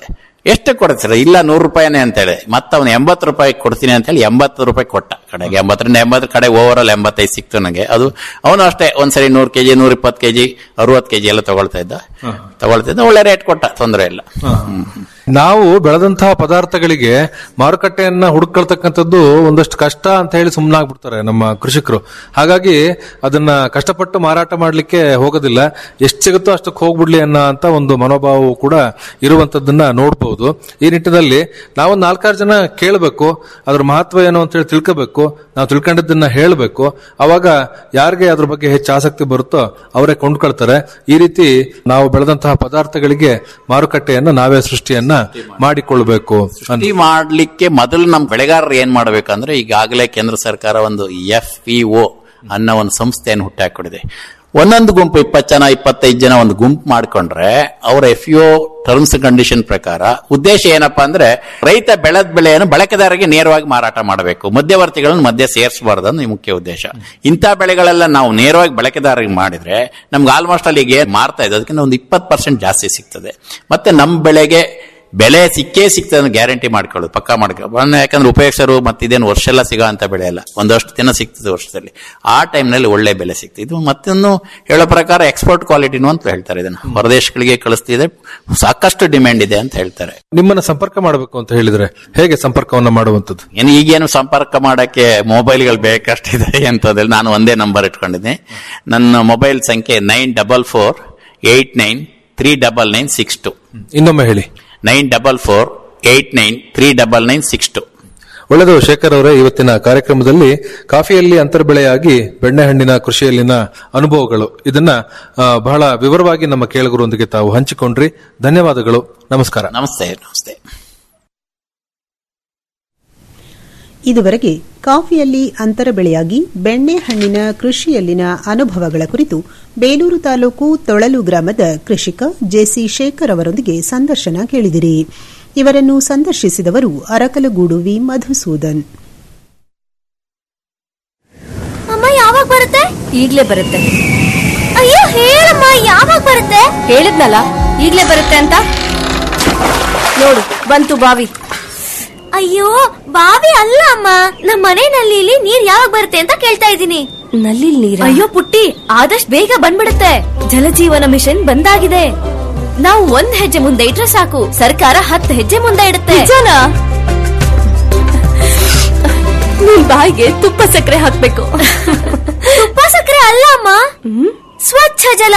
ಎಷ್ಟು ಕೊಡ್ತೀರ ಇಲ್ಲ ನೂರು ರೂಪಾಯಿನೇ ಅಂತೇಳಿ ಮತ್ತೆ ಅವನು ಎಂಬತ್ತು ರೂಪಾಯಿ ಕೊಡ್ತೀನಿ ಅಂತೇಳಿ ಎಂಬತ್ತು ರೂಪಾಯಿ ಕೊಟ್ಟ ಕಡೆಗೆ ಎಂಬತ್ತರಿಂದ ಎಂಬತ್ತು ಕಡೆ ಓವರ್ ಆಲ್ ಎಂಬತ್ತೈದು ಸಿಕ್ತು ನನಗೆ ಅದು ಅವನು ಅಷ್ಟೇ ಒಂದ್ಸರಿ ನೂರು ಕೆಜಿ ನೂರ ಇಪ್ಪತ್ತು ಕೆಜಿ ಅರವತ್ತು ಕೆಜಿ ಎಲ್ಲ ತಗೊಳ್ತಾ ಇದ್ದ ತಗೊಳ್ತಾ ಇದ್ದ ಒಳ್ಳೆ ರೇಟ್ ಕೊಟ್ಟ ತೊಂದರೆ ಇಲ್ಲ ಹ್ಮ್. ನಾವು ಬೆಳೆದಂತಹ ಪದಾರ್ಥಗಳಿಗೆ ಮಾರುಕಟ್ಟೆಯನ್ನ ಹುಡುಕೊಳ್ತಕ್ಕಂಥದ್ದು ಒಂದಷ್ಟು ಕಷ್ಟ ಅಂತ ಹೇಳಿ ಸುಮ್ಮನಾಗ್ಬಿಡ್ತಾರೆ ನಮ್ಮ ಕೃಷಿಕರು ಹಾಗಾಗಿ ಅದನ್ನ ಕಷ್ಟಪಟ್ಟು ಮಾರಾಟ ಮಾಡ್ಲಿಕ್ಕೆ ಹೋಗೋದಿಲ್ಲ ಎಷ್ಟು ಸಿಗುತ್ತೋ ಅಷ್ಟಕ್ಕೆ ಹೋಗ್ಬಿಡ್ಲಿ ಅನ್ನೋ ಅಂತ ಒಂದು ಮನೋಭಾವವು ಕೂಡ ಇರುವಂತದ್ದನ್ನ ನೋಡಬಹುದು ಈ ನಿಟ್ಟಿನಲ್ಲಿ ನಾವು ನಾಲ್ಕಾರು ಜನ ಕೇಳಬೇಕು ಅದ್ರ ಮಹತ್ವ ಏನು ಅಂತ ಹೇಳಿ ತಿಳ್ಕೋಬೇಕು ನಾವು ತಿಳ್ಕೊಂಡಿದ್ದನ್ನ ಹೇಳಬೇಕು ಅವಾಗ ಯಾರಿಗೆ ಅದ್ರ ಬಗ್ಗೆ ಹೆಚ್ಚು ಆಸಕ್ತಿ ಬರುತ್ತೋ ಅವರೇ ಕೊಂಡ್ಕೊಳ್ತಾರೆ ಈ ರೀತಿ ನಾವು ಬೆಳೆದಂತಹ ಪದಾರ್ಥಗಳಿಗೆ ಮಾರುಕಟ್ಟೆಯನ್ನ ನಾವೇ ಸೃಷ್ಟಿಯನ್ನ ಮಾಡಿಕೊಳ್ಬೇಕು ಅಂತ ಈ ಮಾಡ್ಲಿಕ್ಕೆ ಮೊದಲು ನಮ್ಮ ಬೆಳೆಗಾರರು ಏನ್ ಮಾಡ್ಬೇಕಂದ್ರೆ ಈಗಾಗಲೇ ಕೇಂದ್ರ ಸರ್ಕಾರ ಒಂದು ಎಫ್ ಪಿ ಒ ಅನ್ನೋ ಒಂದು ಸಂಸ್ಥೆಯನ್ನು ಹುಟ್ಟಾಕೊಂಡಿದೆ ಒಂದೊಂದು ಗುಂಪು ಇಪ್ಪತ್ತು ಜನ ಇಪ್ಪತ್ತೈದು ಜನ ಒಂದು ಗುಂಪು ಮಾಡ್ಕೊಂಡ್ರೆ ಅವರ ಎಫ್ ಯು ಟರ್ಮ್ಸ್ ಕಂಡೀಷನ್ ಪ್ರಕಾರ ಉದ್ದೇಶ ಏನಪ್ಪಾ ಅಂದ್ರೆ ರೈತ ಬೆಳೆದ ಬೆಳೆಯನ್ನು ಬಳಕೆದಾರರಿಗೆ ನೇರವಾಗಿ ಮಾರಾಟ ಮಾಡಬೇಕು ಮಧ್ಯವರ್ತಿಗಳನ್ನು ಮಧ್ಯೆ ಸೇರಿಸಬಾರ್ದು ಅನ್ನೋ ಈ ಮುಖ್ಯ ಉದ್ದೇಶ ಇಂಥ ಬೆಳೆಗಳೆಲ್ಲ ನಾವು ನೇರವಾಗಿ ಬಳಕೆದಾರರಿಗೆ ಮಾಡಿದ್ರೆ ನಮ್ಗೆ ಆಲ್ಮೋಸ್ಟ್ ಅಲ್ಲಿ ಈಗ ಏನ್ ಮಾರ್ತಾ ಇದೆ ಅದಕ್ಕಿಂತ ಒಂದು ಇಪ್ಪತ್ತು ಪರ್ಸೆಂಟ್ ಜಾಸ್ತಿ ಸಿಗ್ತದೆ ಮತ್ತೆ ನಮ್ಮ ಬೆಳೆಗೆ ಬೆಲೆ ಸಿಕ್ಕೇ ಸಿಗ್ತದೆ ಅನ್ನೋ ಗ್ಯಾರಂಟಿ ಮಾಡ್ಕೊಳ್ಳೋದು ಪಕ್ಕಾ ಮಾಡ್ಕೊಳ್ಳೋದು ಯಾಕಂದ್ರೆ ಉಪಯೋಗಿಸರು ಮತ್ತೆ ಇದೇನು ವರ್ಷ ಎಲ್ಲ ಸಿಗೋ ಅಂತ ಬೆಳೆ ಅಲ್ಲ ಒಂದಷ್ಟು ದಿನ ಸಿಗ್ತದೆ ವರ್ಷದಲ್ಲಿ ಆ ಟೈಮ್ನಲ್ಲಿ ಒಳ್ಳೆ ಬೆಲೆ ಸಿಗ್ತದೆ ಇದು ಮತ್ತೊಂದು ಹೇಳೋ ಪ್ರಕಾರ ಎಕ್ಸ್ಪೋರ್ಟ್ ಕ್ವಾಲಿಟಿನು ಅಂತ ಹೇಳ್ತಾರೆ ಇದನ್ನು ಹೊರದೇಶಗಳಿಗೆ ಕಳಿಸ್ತಿದೆ ಸಾಕಷ್ಟು ಡಿಮ್ಯಾಂಡ್ ಇದೆ ಅಂತ ಹೇಳ್ತಾರೆ ನಿಮ್ಮನ್ನ ಸಂಪರ್ಕ ಮಾಡಬೇಕು ಅಂತ ಹೇಳಿದ್ರೆ ಹೇಗೆ ಸಂಪರ್ಕವನ್ನ ಮಾಡುವಂತದ್ದು ಏನು ಈಗೇನು ಸಂಪರ್ಕ ಮಾಡಕ್ಕೆ ಮೊಬೈಲ್ಗಳು ಬೇಕಷ್ಟಿದೆ ಅಂತಂದ್ರೆ ನಾನು ಒಂದೇ ನಂಬರ್ ಇಟ್ಕೊಂಡಿದ್ದೀನಿ ನನ್ನ ಮೊಬೈಲ್ ಸಂಖ್ಯೆ nine double four eight nine three double nine six two ಇನ್ನೊಮ್ಮೆ ಹೇಳಿ nine double four eight nine three double nine six two ಒಳ್ಳೆಯದು ಶೇಖರ್ ಅವರೇ ಇವತ್ತಿನ ಕಾರ್ಯಕ್ರಮದಲ್ಲಿ ಕಾಫಿಯಲ್ಲಿ ಅಂತರ್ಬೆಳೆಯಾಗಿ ಬೆಣ್ಣೆಹಣ್ಣಿನ ಕೃಷಿಯಲ್ಲಿನ ಅನುಭವಗಳು ಇದನ್ನ ಆ, ಬಹಳ ವಿವರವಾಗಿ ನಮ್ಮ ಕೇಳುಗರೊಂದಿಗೆ ತಾವು ಹಂಚಿಕೊಂಡ್ರಿ ಧನ್ಯವಾದಗಳು ನಮಸ್ಕಾರ ನಮಸ್ತೆ ನಮಸ್ತೆ ಇದುವರೆಗೆ ಕಾಫಿಯಲ್ಲಿ ಅಂತರ ಬೆಳೆಯಾಗಿ ಬೆಣ್ಣೆಹಣ್ಣಿನ ಕೃಷಿಯಲ್ಲಿನ ಅನುಭವಗಳ ಕುರಿತು ಬೇಲೂರು ತಾಲೂಕು ತೊಳಲು ಗ್ರಾಮದ ಕೃಷಿಕ ಜೆಸಿ ಶೇಖರ್ ಅವರೊಂದಿಗೆ ಸಂದರ್ಶನ ಕೇಳಿದಿರಿ ಇವರನ್ನು ಸಂದರ್ಶಿಸಿದವರು ಅರಕಲಗೂಡು ವಿ ಮಧುಸೂದನ್ ಅಮ್ಮ ಯಾವಾಗ ಬರುತ್ತೆ ಈಗ್ಲೇ ಬರುತ್ತೆ ಅಯ್ಯೋ ಹೇಳಮ್ಮ ಯಾವಾಗ ಬರುತ್ತೆ ಹೇಳಿದ್ನಲ್ಲ ಈಗ್ಲೇ ಬರುತ್ತೆ ಅಂತ ನೋಡು ಬಂತು ಬಾವಿ ಅಯ್ಯೋ ಬಾವಿ ಅಲ್ಲ ಅಮ್ಮ ನಮ್ಮ ಮನೆ ನಲ್ಲಿಲಿ ನೀರ್ ಯಾವಾಗ ಬರುತ್ತೆ ಅಂತ ಕೇಳ್ತಾ ಇದ್ದೀನಿ ನಲ್ಲಿ ನೀರ ಅಯ್ಯೋ ಪುಟ್ಟಿ ಆದಷ್ಟು ಬೇಗ ಬಂದ್ಬಿಡುತ್ತೆ ಜಲಜೀವನ ಮಿಷನ್ ಬಂದಾಗಿದೆ ನಾವು ಒಂದ್ ಹೆಜ್ಜೆ ಮುಂದೆ ಇಟ್ರೆ ಸಾಕು ಸರ್ಕಾರ ಹತ್ತು ಹೆಜ್ಜೆ ಮುಂದೆ ಇಡುತ್ತೆ ನಿಜನಾ ನಿನ್ ಬಾಯಿಗೆ ತುಪ್ಪ ಸಕ್ಕರೆ ಹಾಕ್ಬೇಕು ತುಪ್ಪ ಸಕ್ಕರೆ ಅಲ್ಲ ಅಮ್ಮ ಸ್ವಚ್ಛ ಜಲ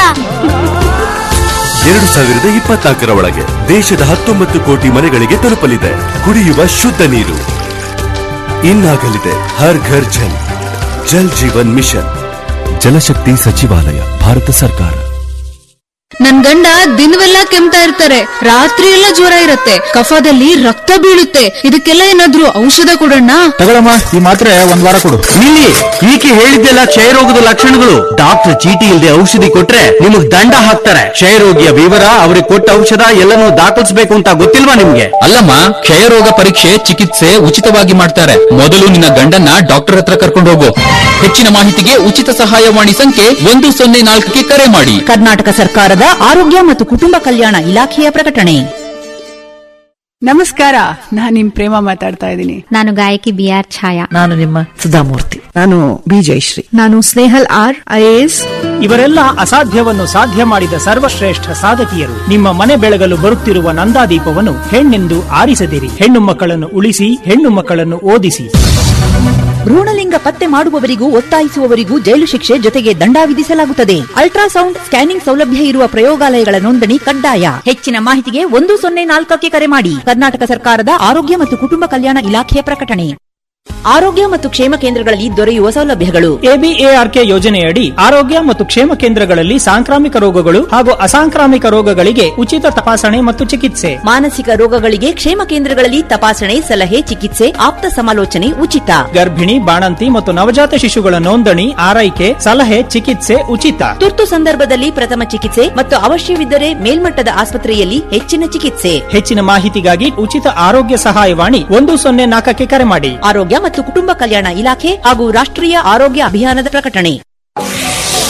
ಎರಡು ಸಾವಿರದ ಇಪ್ಪತ್ನಾಲ್ಕರ ಒಳಗೆ ದೇಶದ ಹತ್ತೊಂಬತ್ತು ಕೋಟಿ ಮನೆಗಳಿಗೆ ತಲುಪಲಿದೆ ಕುಡಿಯುವ ಶುದ್ಧ ನೀರು ಇನ್ನಾಗಲಿದೆ ಹರ್ ಘರ್ ಜಲ್ ಜಲ್ ಜೀವನ್ ಮಿಷನ್ ಜಲಶಕ್ತಿ ಸಚಿವಾಲಯ ಭಾರತ ಸರ್ಕಾರ ನನ್ ಗಂಡ ದಿನವೆಲ್ಲ ಕೆಮ್ತಾ ಇರ್ತಾರೆ ರಾತ್ರಿ ಎಲ್ಲ ಜ್ವರ ಇರತ್ತೆ ಕಫದಲ್ಲಿ ರಕ್ತ ಬೀಳುತ್ತೆ ಇದಕ್ಕೆಲ್ಲ ಏನಾದ್ರೂ ಔಷಧ ಕೊಡೋಣ ತಗೊಳಮ್ಮ ಈ ಮಾತ್ರೆ ಒಂದ್ ವಾರ ಕೊಡು ನಿಲ್ಲಿ ಈಕೆ ಹೇಳಿದ್ದೆಲ್ಲ ಕ್ಷಯರೋಗದ ಲಕ್ಷಣಗಳು ಡಾಕ್ಟರ್ ಚೀಟಿ ಇಲ್ಲದೆ ಔಷಧಿ ಕೊಟ್ರೆ ನಿಮಗ್ ದಂಡ ಹಾಕ್ತಾರೆ ಕ್ಷಯರೋಗಿಯ ವಿವರ ಅವ್ರಿಗೆ ಕೊಟ್ಟ ಔಷಧ ಎಲ್ಲನೂ ದಾಖಲಿಸಬೇಕು ಅಂತ ಗೊತ್ತಿಲ್ವಾ ನಿಮ್ಗೆ ಅಲ್ಲಮ್ಮ ಕ್ಷಯರೋಗ ಪರೀಕ್ಷೆ ಚಿಕಿತ್ಸೆ ಉಚಿತವಾಗಿ ಮಾಡ್ತಾರೆ ಮೊದಲು ನಿನ್ನ ಗಂಡನ್ನ ಡಾಕ್ಟರ್ ಹತ್ರ ಕರ್ಕೊಂಡು ಹೋಗು ಹೆಚ್ಚಿನ ಮಾಹಿತಿಗೆ ಉಚಿತ ಸಹಾಯವಾಣಿ ಸಂಖ್ಯೆ ಒಂದು ಸೊನ್ನೆ ನಾಲ್ಕಕ್ಕೆ ಕರೆ ಮಾಡಿ ಕರ್ನಾಟಕ ಸರ್ಕಾರದ ಆರೋಗ್ಯ ಮತ್ತು ಕುಟುಂಬ ಕಲ್ಯಾಣ ಇಲಾಖೆಯ ಪ್ರಕಟಣೆ ನಮಸ್ಕಾರ ನಾನ್ ನಿಮ್ ಪ್ರೇಮ ಮಾತಾಡ್ತಾ ಇದ್ದೀನಿ ನಾನು ಗಾಯಕಿ ಬಿ ಆರ್ ಛಾಯಾ ನಾನು ನಿಮ್ಮ ಸುಧಾಮೂರ್ತಿ ನಾನು ಬಿ ಜಯಶ್ರೀ ನಾನು ಸ್ನೇಹಲ್ ಆರ್ ಐಎಎಸ್ ಇವರೆಲ್ಲ ಅಸಾಧ್ಯವನ್ನು ಸಾಧ್ಯ ಮಾಡಿದ ಸರ್ವಶ್ರೇಷ್ಠ ಸಾಧಕಿಯರು ನಿಮ್ಮ ಮನೆ ಬೆಳಗಲು ಬರುತ್ತಿರುವ ನಂದಾದೀಪವನ್ನು ಹೆಣ್ಣೆಂದು ಆರಿಸದಿರಿ ಹೆಣ್ಣು ಮಕ್ಕಳನ್ನು ಉಳಿಸಿ ಹೆಣ್ಣು ಮಕ್ಕಳನ್ನು ಓದಿಸಿ ಭ್ರೂಣಲಿಂಗ ಪತ್ತೆ ಮಾಡುವವರಿಗೂ ಒತ್ತಾಯಿಸುವವರಿಗೂ ಜೈಲು ಶಿಕ್ಷೆ ಜೊತೆಗೆ ದಂಡ ವಿಧಿಸಲಾಗುತ್ತದೆ ಅಲ್ಟ್ರಾಸೌಂಡ್ ಸ್ಕ್ಯಾನಿಂಗ್ ಸೌಲಭ್ಯ ಇರುವ ಪ್ರಯೋಗಾಲಯಗಳ ನೋಂದಣಿ ಕಡ್ಡಾಯ ಹೆಚ್ಚಿನ ಮಾಹಿತಿಗೆ ಒಂದು ಸೊನ್ನೆ ನಾಲ್ಕಕ್ಕೆ ಕರೆ ಮಾಡಿ ಕರ್ನಾಟಕ ಸರ್ಕಾರದ ಆರೋಗ್ಯ ಮತ್ತು ಕುಟುಂಬ ಕಲ್ಯಾಣ ಇಲಾಖೆಯ ಪ್ರಕಟಣೆ ಆರೋಗ್ಯ ಮತ್ತು ಕ್ಷೇಮ ಕೇಂದ್ರಗಳಲ್ಲಿ ದೊರೆಯುವ ಸೌಲಭ್ಯಗಳು ಎಬಿಎಆರ್ಕೆ ಯೋಜನೆಯಡಿ ಆರೋಗ್ಯ ಮತ್ತು ಕ್ಷೇಮ ಕೇಂದ್ರಗಳಲ್ಲಿ ಸಾಂಕ್ರಾಮಿಕ ರೋಗಗಳು ಹಾಗೂ ಅಸಾಂಕ್ರಾಮಿಕ ರೋಗಗಳಿಗೆ ಉಚಿತ ತಪಾಸಣೆ ಮತ್ತು ಚಿಕಿತ್ಸೆ ಮಾನಸಿಕ ರೋಗಗಳಿಗೆ ಕ್ಷೇಮ ಕೇಂದ್ರಗಳಲ್ಲಿ ತಪಾಸಣೆ ಸಲಹೆ ಚಿಕಿತ್ಸೆ ಆಪ್ತ ಸಮಾಲೋಚನೆ ಉಚಿತ ಗರ್ಭಿಣಿ ಬಾಣಂತಿ ಮತ್ತು ನವಜಾತ ಶಿಶುಗಳ ನೋಂದಣಿ ಆರೈಕೆ ಸಲಹೆ ಚಿಕಿತ್ಸೆ ಉಚಿತ ತುರ್ತು ಸಂದರ್ಭದಲ್ಲಿ ಪ್ರಥಮ ಚಿಕಿತ್ಸೆ ಮತ್ತು ಅವಶ್ಯವಿದ್ದರೆ ಮೇಲ್ಮಟ್ಟದ ಆಸ್ಪತ್ರೆಯಲ್ಲಿ ಹೆಚ್ಚಿನ ಚಿಕಿತ್ಸೆ ಹೆಚ್ಚಿನ ಮಾಹಿತಿಗಾಗಿ ಉಚಿತ ಆರೋಗ್ಯ ಸಹಾಯವಾಣಿ ಒಂದು ಸೊನ್ನೆ ನಾಲ್ಕಕ್ಕೆ ಕರೆ ಮಾಡಿ ಆರೋಗ್ಯ ಮತ್ತು ಕುಟುಂಬ ಕಲ್ಯಾಣ ಇಲಾಖೆ ಹಾಗೂ ರಾಷ್ಟ್ರೀಯ ಆರೋಗ್ಯ ಅಭಿಯಾನದ ಪ್ರಕಟಣೆ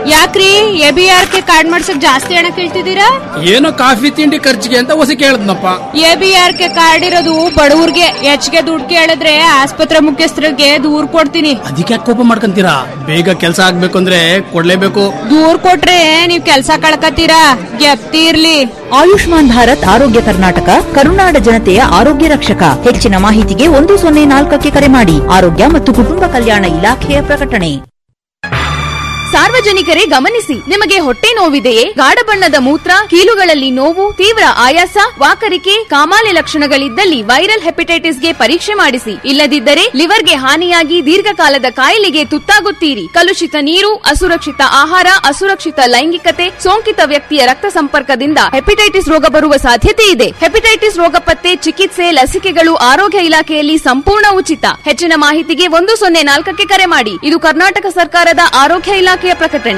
ಯಾಕ್ರಿ A B R K card ಮಾಡ್ಸಕ್ ಜಾಸ್ತಿ ಹಣ ಕೇಳ್ತಿದ್ದೀರಾ ಏನೋ ಕಾಫಿ ತಿಂಡಿ ಖರ್ಚಿಗೆ ಅಂತ ಹೊಸ ಕೇಳದ್ನಪ್ಪ A B R K card ಇರೋದು ಬಡವ್ರಿಗೆ ಹೆಚ್ಚಿಗೆ ದುಡ್ಡು ಕೇಳಿದ್ರೆ ಆಸ್ಪತ್ರೆ ಮುಖ್ಯಸ್ಥರಿಗೆ ದೂರ್ ಕೊಡ್ತೀನಿ ಅದಕ್ಕೆ ಕೋಪ ಮಾಡ್ಕೊಂತೀರಾ ಬೇಗ ಕೆಲಸ ಆಗ್ಬೇಕು ಅಂದ್ರೆ ಕೊಡ್ಲೇಬೇಕು ದೂರ್ ಕೊಟ್ರೆ ನೀವ್ ಕೆಲ್ಸ ಕಳ್ಕತ್ತೀರಾ ಗೆಪ್ತಿ ಇರ್ಲಿ ಆಯುಷ್ಮಾನ್ ಭಾರತ್ ಆರೋಗ್ಯ ಕರ್ನಾಟಕ ಕರುನಾಡ ಜನತೆಯ ಆರೋಗ್ಯ ರಕ್ಷಕ ಹೆಚ್ಚಿನ ಮಾಹಿತಿಗೆ ಒಂದು ಸೊನ್ನೆ ನಾಲ್ಕಕ್ಕೆ ಕರೆ ಮಾಡಿ ಆರೋಗ್ಯ ಮತ್ತು ಕುಟುಂಬ ಕಲ್ಯಾಣ ಇಲಾಖೆಯ ಪ್ರಕಟಣೆ ಸಾರ್ವಜನಿಕರೇ ಗಮನಿಸಿ ನಿಮಗೆ ಹೊಟ್ಟೆ ನೋವಿದೆಯೇ ಗಾಢ ಬಣ್ಣದ ಮೂತ್ರ ಕೀಲುಗಳಲ್ಲಿ ನೋವು ತೀವ್ರ ಆಯಾಸ ವಾಕರಿಕೆ ಕಾಮಾಲೆ ಲಕ್ಷಣಗಳಿದ್ದಲ್ಲಿ ವೈರಲ್ ಹೆಪಟೈಟಿಸ್ಗೆ ಪರೀಕ್ಷೆ ಮಾಡಿಸಿ ಇಲ್ಲದಿದ್ದರೆ ಲಿವರ್ಗೆ ಹಾನಿಯಾಗಿ ದೀರ್ಘಕಾಲದ ಕಾಯಿಲೆಗೆ ತುತ್ತಾಗುತ್ತೀರಿ ಕಲುಷಿತ ನೀರು ಅಸುರಕ್ಷಿತ ಆಹಾರ ಅಸುರಕ್ಷಿತ ಲೈಂಗಿಕತೆ ಸೋಂಕಿತ ವ್ಯಕ್ತಿಯ ರಕ್ತ ಸಂಪರ್ಕದಿಂದ ಹೆಪಟೈಟಿಸ್ ರೋಗ ಬರುವ ಸಾಧ್ಯತೆ ಇದೆ ಹೆಪಟೈಟಿಸ್ ರೋಗ ಪತ್ತೆ ಚಿಕಿತ್ಸೆ ಲಸಿಕೆಗಳು ಆರೋಗ್ಯ ಇಲಾಖೆಯಲ್ಲಿ ಸಂಪೂರ್ಣ ಉಚಿತ ಹೆಚ್ಚಿನ ಮಾಹಿತಿಗೆ ಒಂದು ಸೊನ್ನೆ ನಾಲ್ಕಕ್ಕೆ ಕರೆ ಮಾಡಿ ಇದು ಕರ್ನಾಟಕ ಸರ್ಕಾರದ ಆರೋಗ್ಯ ಇಲಾಖೆಯ ಪ್ರಕಟಣೆ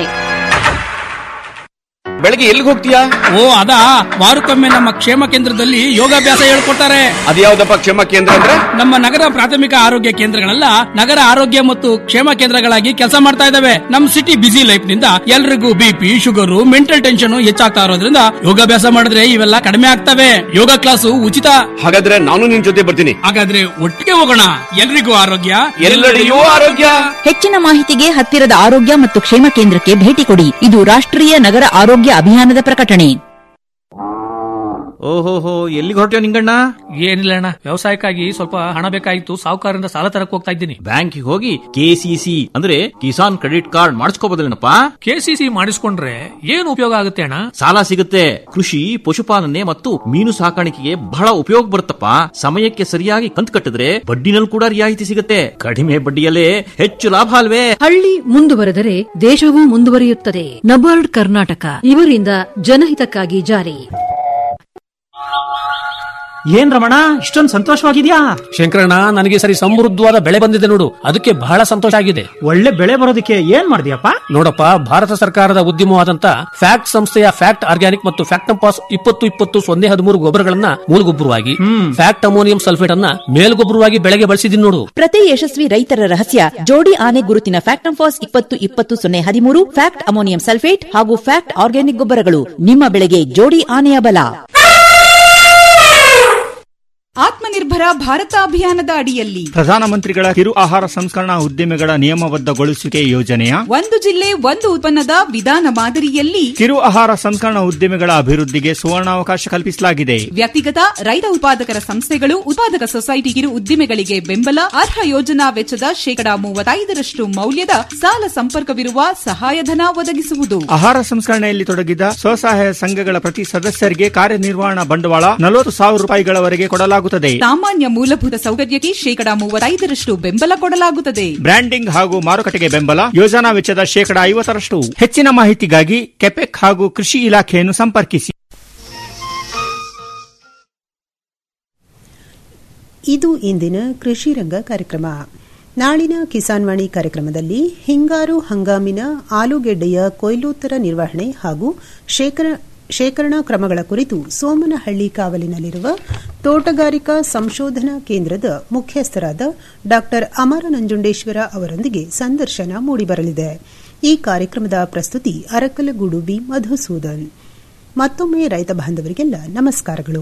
ಬೆಳಗ್ಗೆ ಎಲ್ಲಿಗೆ ಹೋಗ್ತೀಯಾ ಓ ಅದಾ ವಾರಕ್ಕೊಮ್ಮೆ ನಮ್ಮ ಕ್ಷೇಮ ಕೇಂದ್ರದಲ್ಲಿ ಯೋಗಾಭ್ಯಾಸ ಹೇಳ್ಕೊಡ್ತಾರೆ ಅದ್ಯಾವ್ದಪ್ಪ ಕ್ಷೇಮ ಕೇಂದ್ರ ಅಂದ್ರೆ ನಮ್ಮ ನಗರ ಪ್ರಾಥಮಿಕ ಆರೋಗ್ಯ ಕೇಂದ್ರಗಳೆಲ್ಲ ನಗರ ಆರೋಗ್ಯ ಮತ್ತು ಕ್ಷೇಮ ಕೇಂದ್ರಗಳಾಗಿ ಕೆಲಸ ಮಾಡ್ತಾ ಇದಾವೆ ನಮ್ ಸಿಟಿ ಬಿಸಿ ಲೈಫ್ ನಿಂದ ಎಲ್ರಿಗೂ ಬಿಪಿ ಶುಗರ್ ಮೆಂಟಲ್ ಟೆನ್ಷನ್ ಹೆಚ್ಚಾಗ್ತಾ ಇರೋದ್ರಿಂದ ಯೋಗಾಭ್ಯಾಸ ಮಾಡಿದ್ರೆ ಇವೆಲ್ಲ ಕಡಿಮೆ ಆಗ್ತವೆ ಯೋಗ ಕ್ಲಾಸು ಉಚಿತ ಹಾಗಾದ್ರೆ ನಾನು ನಿನ್ ಜೊತೆ ಬರ್ತೀನಿ ಹಾಗಾದ್ರೆ ಒಟ್ಟಿಗೆ ಹೋಗೋಣ ಎಲ್ರಿಗೂ ಆರೋಗ್ಯ ಎಲ್ಲೆಡೆಯೂ ಆರೋಗ್ಯ ಹೆಚ್ಚಿನ ಮಾಹಿತಿಗೆ ಹತ್ತಿರದ ಆರೋಗ್ಯ ಮತ್ತು ಕ್ಷೇಮ ಕೇಂದ್ರಕ್ಕೆ ಭೇಟಿ ಕೊಡಿ ಇದು ರಾಷ್ಟ್ರೀಯ ನಗರ ಆರೋಗ್ಯ ಅಭಿಯಾನದ ಪ್ರಕಟಣೆ ಓಹೋಹೋ ಎಲ್ಲಿಗೆ ಹೊರಟ್ಯೋ ನಿಂಗಣ್ಣ ಏನಿಲ್ಲ ಅಣ್ಣ ವ್ಯವಸಾಯಕ್ಕಾಗಿ ಸ್ವಲ್ಪ ಹಣ ಬೇಕಾಗಿತ್ತು ಸಾಹುಕಾರರಿಂದ ಸಾಲ ತರಕ್ ಹೋಗ್ತಾ ಇದ್ದೀನಿ ಬ್ಯಾಂಕಿಗೆ ಹೋಗಿ ಕೆಸಿಸಿ ಅಂದ್ರೆ ಕಿಸಾನ್ ಕ್ರೆಡಿಟ್ ಕಾರ್ಡ್ ಮಾಡಿಸ್ಕೋಬೋದಲ್ಲೇನಪ್ಪ ಕೆಸಿಸಿ ಮಾಡಿಸ್ಕೊಂಡ್ರೆ ಏನು ಉಪಯೋಗ ಆಗುತ್ತೆ ಅಣ್ಣ ಸಾಲ ಸಿಗುತ್ತೆ ಕೃಷಿ ಪಶುಪಾಲನೆ ಮತ್ತು ಮೀನು ಸಾಕಾಣಿಕೆಗೆ ಬಹಳ ಉಪಯೋಗ ಬರುತ್ತಪ್ಪ ಸಮಯಕ್ಕೆ ಸರಿಯಾಗಿ ಕಂತು ಕಟ್ಟಿದ್ರೆ ಬಡ್ಡಿನಲ್ಲಿ ಕೂಡ ರಿಯಾಯಿತಿ ಸಿಗುತ್ತೆ ಕಡಿಮೆ ಬಡ್ಡಿಯಲ್ಲೇ ಹೆಚ್ಚು ಲಾಭ ಅಲ್ವೇ ಹಳ್ಳಿ ಮುಂದುವರೆದರೆ ದೇಶವೂ ಮುಂದುವರಿಯುತ್ತದೆ ನಬಾರ್ಡ್ ಕರ್ನಾಟಕ ಇವರಿಂದ ಜನಹಿತಕ್ಕಾಗಿ ಜಾರಿ ಏನ್ ರಮಣ ಇಷ್ಟೊಂದು ಸಂತೋಷವಾಗಿದ್ಯಾ ಶಂಕರಣ್ಣ ನನಗೆ ಸರಿ ಸಮೃದ್ಧವಾದ ಬೆಳೆ ಬಂದಿದೆ ನೋಡು ಅದಕ್ಕೆ ಬಹಳ ಸಂತೋಷ ಆಗಿದೆ ಒಳ್ಳೆ ಬೆಳೆ ಬರೋದಕ್ಕೆ ಏನ್ ಮಾಡಿದ್ಯಪ್ಪ ನೋಡಪ್ಪ ಭಾರತ ಸರ್ಕಾರದ ಉದ್ಯಮವಾದಂತ ಫ್ಯಾಕ್ಟ್ ಸಂಸ್ಥೆಯ ಫ್ಯಾಕ್ಟ್ ಆರ್ಗ್ಯಾನಿಕ್ ಮತ್ತು ಫ್ಯಾಕ್ಟಂಪಾಸ್ ಇಪ್ಪತ್ತು ಇಪ್ಪತ್ತು ಸೊನ್ನೆ ಹದಿಮೂರು ಗೊಬ್ಬರಗಳನ್ನ ಮೂಲಗೊಬ್ಬರವಾಗಿ ಫ್ಯಾಕ್ಟ್ ಅಮೋನಿಯಂ ಸಲ್ಫೇಟ್ ಅನ್ನ ಮೇಲ್ಗೊಬ್ಬರವಾಗಿ ಬೆಳೆಗೆ ಬಳಸಿದೀನಿ ನೋಡು ಪ್ರತಿ ಯಶಸ್ವಿ ರೈತರ ರಹಸ್ಯ ಜೋಡಿ ಆನೆ ಗುರುತಿನ ಫ್ಯಾಕ್ಟಂಫಾಸ್ ಇಪ್ಪತ್ತು ಇಪ್ಪತ್ತು ಸೊನ್ನೆ ಹದಿಮೂರು ಫ್ಯಾಕ್ಟ್ ಅಮೋನಿಯಂ ಸಲ್ಫೇಟ್ ಹಾಗೂ ಫ್ಯಾಕ್ಟ್ ಆರ್ಗ್ಯಾನಿಕ್ ಗೊಬ್ಬರಗಳು ನಿಮ್ಮ ಬೆಳೆಗೆ ಜೋಡಿ ಆನೆಯ ಬಲ ಆತ್ಮನಿರ್ಭರ ಭಾರತ ಅಭಿಯಾನದ ಅಡಿಯಲ್ಲಿ ಪ್ರಧಾನಮಂತ್ರಿಗಳ ಕಿರು ಆಹಾರ ಸಂಸ್ಕರಣಾ ಉದ್ಯಮಿಗಳ ನಿಯಮಬದ್ಧಗೊಳಿಸುವಿಕೆ ಯೋಜನೆಯ ಒಂದು ಜಿಲ್ಲೆ ಒಂದು ಉತ್ಪನ್ನದ ವಿಧಾನ ಮಾದರಿಯಲ್ಲಿ ಕಿರು ಆಹಾರ ಸಂಸ್ಕರಣಾ ಉದ್ಯಮಿಗಳ ಅಭಿವೃದ್ಧಿಗೆ ಸುವರ್ಣಾವಕಾಶ ಕಲ್ಪಿಸಲಾಗಿದೆ ವ್ಯಕ್ತಿಗತ ರೈತ ಉತ್ಪಾದಕರ ಸಂಸ್ಥೆಗಳು ಉತ್ಪಾದಕ ಸೊಸೈಟಿ ಕಿರು ಉದ್ದಿಮೆಗಳಿಗೆ ಬೆಂಬಲ ಅರ್ಹ ಯೋಜನಾ ವೆಚ್ಚದ ಶೇಕಡಾ ಮೂವತ್ತೈದರಷ್ಟು ಮೌಲ್ಯದ ಸಾಲ ಸಂಪರ್ಕವಿರುವ ಸಹಾಯಧನ ಒದಗಿಸುವುದು ಆಹಾರ ಸಂಸ್ಕರಣೆಯಲ್ಲಿ ತೊಡಗಿದ ಸ್ವಸಹಾಯ ಸಂಘಗಳ ಪ್ರತಿ ಸದಸ್ಯರಿಗೆ ಕಾರ್ಯನಿರ್ವಹಣಾ ಬಂಡವಾಳ ನಲವತ್ತು ಸಾವಿರ ರೂಪಾಯಿಗಳವರೆಗೆ ಕೊಡಲಾಗುತ್ತದೆ ಸಾಮಾನ್ಯ ಮೂಲಭೂತ ಸೌಕರ್ಯಕ್ಕೆ ಶೇಕಡಾ ಮೂವತ್ತೈದರಷ್ಟು ಬೆಂಬಲ ಕೊಡಲಾಗುತ್ತದೆ ಬ್ರ್ಯಾಂಡಿಂಗ್ ಹಾಗೂ ಮಾರುಕಟ್ಟೆಗೆ ಬೆಂಬಲ ಯೋಜನಾ ವೆಚ್ಚದ ಶೇಕಡಾ ಐವತ್ತರಷ್ಟು ಹೆಚ್ಚಿನ ಮಾಹಿತಿಗಾಗಿ ಕೆಪೆಕ್ ಹಾಗೂ ಕೃಷಿ ಇಲಾಖೆಯನ್ನು ಸಂಪರ್ಕಿಸಿ ಇದು ಇಂದಿನ ಕೃಷಿ ರಂಗ ಕಾರ್ಯಕ್ರಮ ನಾಳಿನ ಕಿಸಾನ್ ವಾಣಿ ಕಾರ್ಯಕ್ರಮದಲ್ಲಿ ಹಿಂಗಾರು ಹಂಗಾಮಿನ ಆಲೂಗೆಡ್ಡೆಯ ಕೊಯ್ಲೋತ್ತರ ನಿರ್ವಹಣೆ ಹಾಗೂ ಶೇಖರಣಾ ಕ್ರಮಗಳ ಕುರಿತು ಸೋಮನಹಳ್ಳಿ ಕಾವಲಿನಲ್ಲಿರುವ ತೋಟಗಾರಿಕಾ ಸಂಶೋಧನಾ ಕೇಂದ್ರದ ಮುಖ್ಯಸ್ಥರಾದ ಡಾ ಅಮರ ನಂಜುಂಡೇಶ್ವರ ಅವರೊಂದಿಗೆ ಸಂದರ್ಶನ ಮೂಡಿಬರಲಿದೆ ಈ ಕಾರ್ಯಕ್ರಮದ ಪ್ರಸ್ತುತಿ ಅರಕಲಗೂಡು ಬಿ ಮಧುಸೂದನ್ ಮತ್ತೊಮ್ಮೆ ರೈತ ಬಾಂಧವರಿಗೆಲ್ಲ ನಮಸ್ಕಾರಗಳು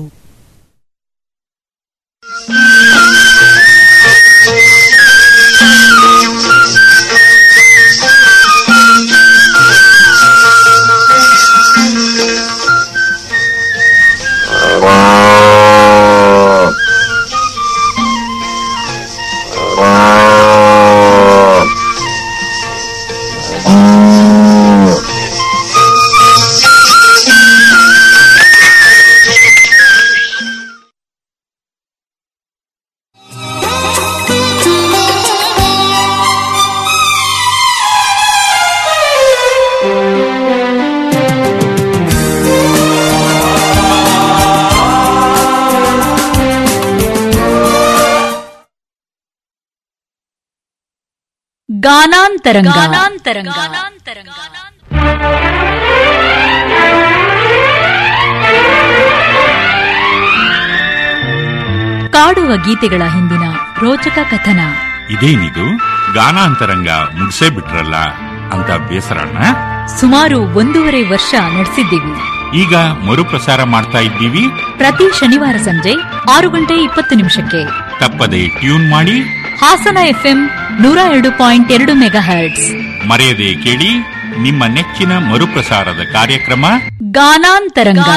ಗಾನಾಂತರಂಗ ಕಾಡುವ ಗೀತೆಗಳ ಹಿಂದಿನ ರೋಚಕ ಕಥನ ಇದೇನಿದು ಗಾನಾಂತರಂಗ ಮುಗಿಸೇ ಬಿಟ್ರಲ್ಲ ಅಂತ ಬೇಸರಣ್ಣ ಸುಮಾರು ಒಂದೂವರೆ ವರ್ಷ ನಡೆಸಿದ್ದೀವಿ ಈಗ ಮರುಪ್ರಸಾರ ಮಾಡ್ತಾ ಇದ್ದೀವಿ ಪ್ರತಿ ಶನಿವಾರ ಸಂಜೆ ಆರು ಗಂಟೆ ಇಪ್ಪತ್ತು ನಿಮಿಷಕ್ಕೆ ತಪ್ಪದೆ ಟ್ಯೂನ್ ಮಾಡಿ ಹಾಸನ ಎಫ್ಎಂ ನೂರ ಎರಡು ಪಾಯಿಂಟ್ ಎರಡು ಮೆಗಾ ಹರ್ಟ್ಸ್ ಮರೆಯದೆ ಕೇಳಿ ನಿಮ್ಮ ನೆಚ್ಚಿನ ಮರುಪ್ರಸಾರದ ಕಾರ್ಯಕ್ರಮ ಗಾನಾಂತರಂಗ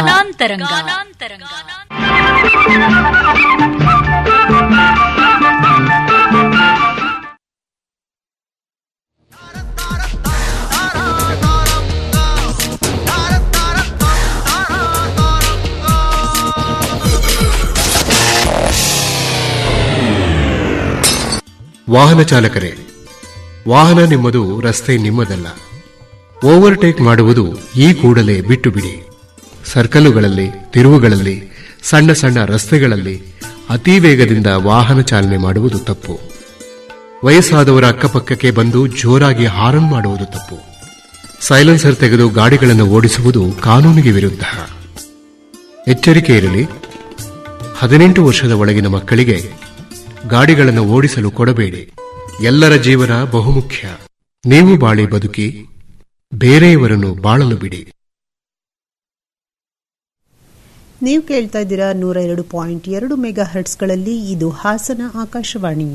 ವಾಹನ ಚಾಲಕರೇ ವಾಹನ ನಿಮ್ಮದು ರಸ್ತೆ ನಿಮ್ಮದಲ್ಲ ಓವರ್ಟೇಕ್ ಮಾಡುವುದು ಈ ಕೂಡಲೇ ಬಿಟ್ಟು ಬಿಡಿ ಸರ್ಕಲ್ಲುಗಳಲ್ಲಿ ತಿರುವುಗಳಲ್ಲಿ ಸಣ್ಣ ಸಣ್ಣ ರಸ್ತೆಗಳಲ್ಲಿ ಅತಿ ವೇಗದಿಂದ ವಾಹನ ಚಾಲನೆ ಮಾಡುವುದು ತಪ್ಪು ವಯಸ್ಸಾದವರ ಅಕ್ಕಪಕ್ಕಕ್ಕೆ ಬಂದು ಜೋರಾಗಿ ಹಾರನ್ ಮಾಡುವುದು ತಪ್ಪು ಸೈಲೆನ್ಸರ್ ತೆಗೆದು ಗಾಡಿಗಳನ್ನು ಓಡಿಸುವುದು ಕಾನೂನಿಗೆ ವಿರುದ್ಧ ಎಚ್ಚರಿಕೆ ಇರಲಿ ಹದಿನೆಂಟು ವರ್ಷದ ಒಳಗಿನ ಮಕ್ಕಳಿಗೆ ಗಾಡಿಗಳನ್ನು ಓಡಿಸಲು ಕೊಡಬೇಡಿ ಎಲ್ಲರ ಜೀವನ ಬಹುಮುಖ್ಯ ನೀವು ಬಾಳಿ ಬದುಕಿ ಬೇರೆಯವರನ್ನು ಬಾಳಲು ಬಿಡಿ ನೀವು ಕೇಳ್ತಾ ಇದ್ದೀರಾ ನೂರ ಎರಡು ಪಾಯಿಂಟ್ ಎರಡು ಮೆಗಾ ಹರ್ಟ್ಸ್ಗಳಲ್ಲಿ ಇದು ಹಾಸನ ಆಕಾಶವಾಣಿ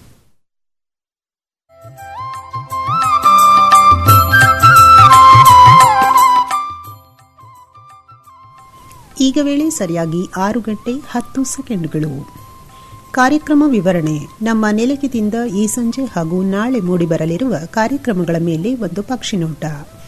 ಈಗ ವೇಳೆ ಸರಿಯಾಗಿ ಆರು ಗಂಟೆ ಹತ್ತು ಸೆಕೆಂಡ್ಗಳು ಕಾರ್ಯಕ್ರಮ ವಿವರಣೆ ನಮ್ಮ ನೆಲಕಿದಿಂದ ಈ ಸಂಜೆ ಹಾಗೂ ನಾಳೆ ಮೂಡಿಬರಲಿರುವ ಕಾರ್ಯಕ್ರಮಗಳ ಮೇಲೆ ಒಂದು ಪಕ್ಷಿನೋಟ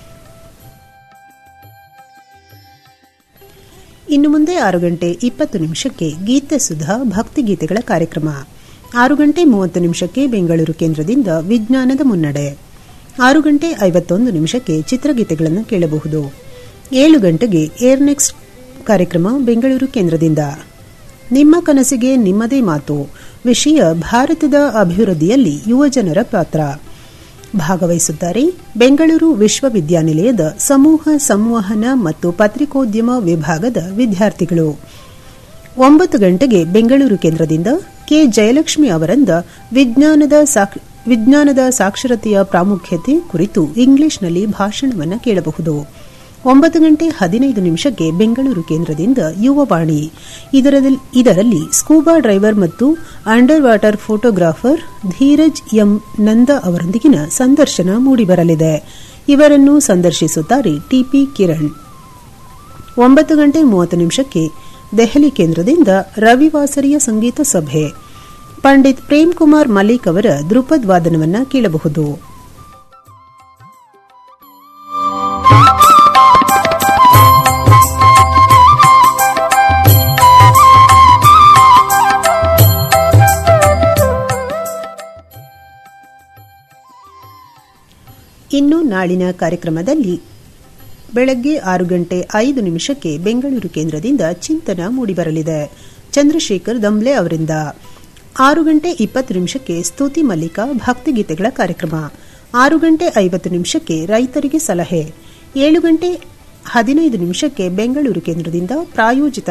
ಇನ್ನು ಮುಂದೆ ಆರು ಗಂಟೆ ಇಪ್ಪತ್ತು ನಿಮಿಷಕ್ಕೆ ಗೀತೆ ಸುಧಾ ಭಕ್ತಿಗೀತೆಗಳ ಕಾರ್ಯಕ್ರಮ ಆರು ಗಂಟೆ ಮೂವತ್ತು ನಿಮಿಷಕ್ಕೆ ಬೆಂಗಳೂರು ಕೇಂದ್ರದಿಂದ ವಿಜ್ಞಾನದ ಮುನ್ನಡೆ ಆರು ಗಂಟೆ ಐವತ್ತೊಂದು ನಿಮಿಷಕ್ಕೆ ಚಿತ್ರಗೀತೆಗಳನ್ನು ಕೇಳಬಹುದು ಏಳು ಗಂಟೆಗೆ ಏರ್ ನೆಕ್ಸ್ಟ್ ಕಾರ್ಯಕ್ರಮ ಬೆಂಗಳೂರು ಕೇಂದ್ರದಿಂದ ನಿಮ್ಮ ಕನಸಿಗೆ ನಿಮ್ಮದೇ ಮಾತು ವಿಷಯ ಭಾರತದ ಅಭಿವೃದ್ಧಿಯಲ್ಲಿ ಯುವಜನರ ಪಾತ್ರ ಭಾಗವಹಿಸುತ್ತಾರೆ ಬೆಂಗಳೂರು ವಿಶ್ವವಿದ್ಯಾನಿಲಯದ ಸಮೂಹ ಸಂವಹನ ಮತ್ತು ಪತ್ರಿಕೋದ್ಯಮ ವಿಭಾಗದ ವಿದ್ಯಾರ್ಥಿಗಳು ಒಂಬತ್ತು ಗಂಟೆಗೆ ಬೆಂಗಳೂರು ಕೇಂದ್ರದಿಂದ ಕೆ ಜಯಲಕ್ಷ್ಮಿ ಅವರಿಂದ ವಿಜ್ಞಾನದ ವಿಜ್ಞಾನದ ಸಾಕ್ಷರತೆಯ ಪ್ರಾಮುಖ್ಯತೆ ಕುರಿತು ಇಂಗ್ಲಿಷ್ನಲ್ಲಿ ಭಾಷಣವನ್ನು ಕೇಳಬಹುದು ಒಂಬತ್ತು ಗಂಟೆ ಹದಿನೈದು ನಿಮಿಷಕ್ಕೆ ಬೆಂಗಳೂರು ಕೇಂದ್ರದಿಂದ ಯುವವಾಣಿ ಇದರಲ್ಲಿ ಸ್ಕೂಬಾ ಡ್ರೈವರ್ ಮತ್ತು underwater photographer Dheeraj M Nanda ಅವರೊಂದಿಗಿನ ಸಂದರ್ಶನ ಮೂಡಿಬರಲಿದೆ ಇವರನ್ನು ಸಂದರ್ಶಿಸುತ್ತಾರೆ ಟಿಪಿ ಕಿರಣ್ ಒಂಬತ್ತು ಗಂಟೆ ಮೂವತ್ತು ನಿಮಿಷಕ್ಕೆ ದೆಹಲಿ ಕೇಂದ್ರದಿಂದ ರವಿವಾಸರಿಯ ಸಂಗೀತ ಸಭೆ ಪಂಡಿತ್ ಪ್ರೇಮ್ ಕುಮಾರ್ ಮಲಿಕ್ ಅವರ ಧ್ರುಪದ್ ವಾದನವನ್ನು ಕೇಳಬಹುದು ಇನ್ನು ನಾಳಿನ ಕಾರ್ಯಕ್ರಮದಲ್ಲಿ ಬೆಳಗ್ಗೆ ಆರು ಗಂಟೆ ಐದು ನಿಮಿಷಕ್ಕೆ ಬೆಂಗಳೂರು ಕೇಂದ್ರದಿಂದ ಚಿಂತನ ಮೂಡಿಬರಲಿದೆ ಚಂದ್ರಶೇಖರ್ ದಂಬ್ಲೆ ಅವರಿಂದ ಆರು ಗಂಟೆ ಇಪ್ಪತ್ತು ನಿಮಿಷಕ್ಕೆ ಸ್ತುತಿ ಮಲ್ಲಿಕ ಭಕ್ತಿಗೀತೆಗಳ ಕಾರ್ಯಕ್ರಮ ಆರು ಗಂಟೆ ಐವತ್ತು ನಿಮಿಷಕ್ಕೆ ರೈತರಿಗೆ ಸಲಹೆ ಏಳು ಗಂಟೆ ಹದಿನೈದು ನಿಮಿಷಕ್ಕೆ ಬೆಂಗಳೂರು ಕೇಂದ್ರದಿಂದ ಪ್ರಾಯೋಜಿತ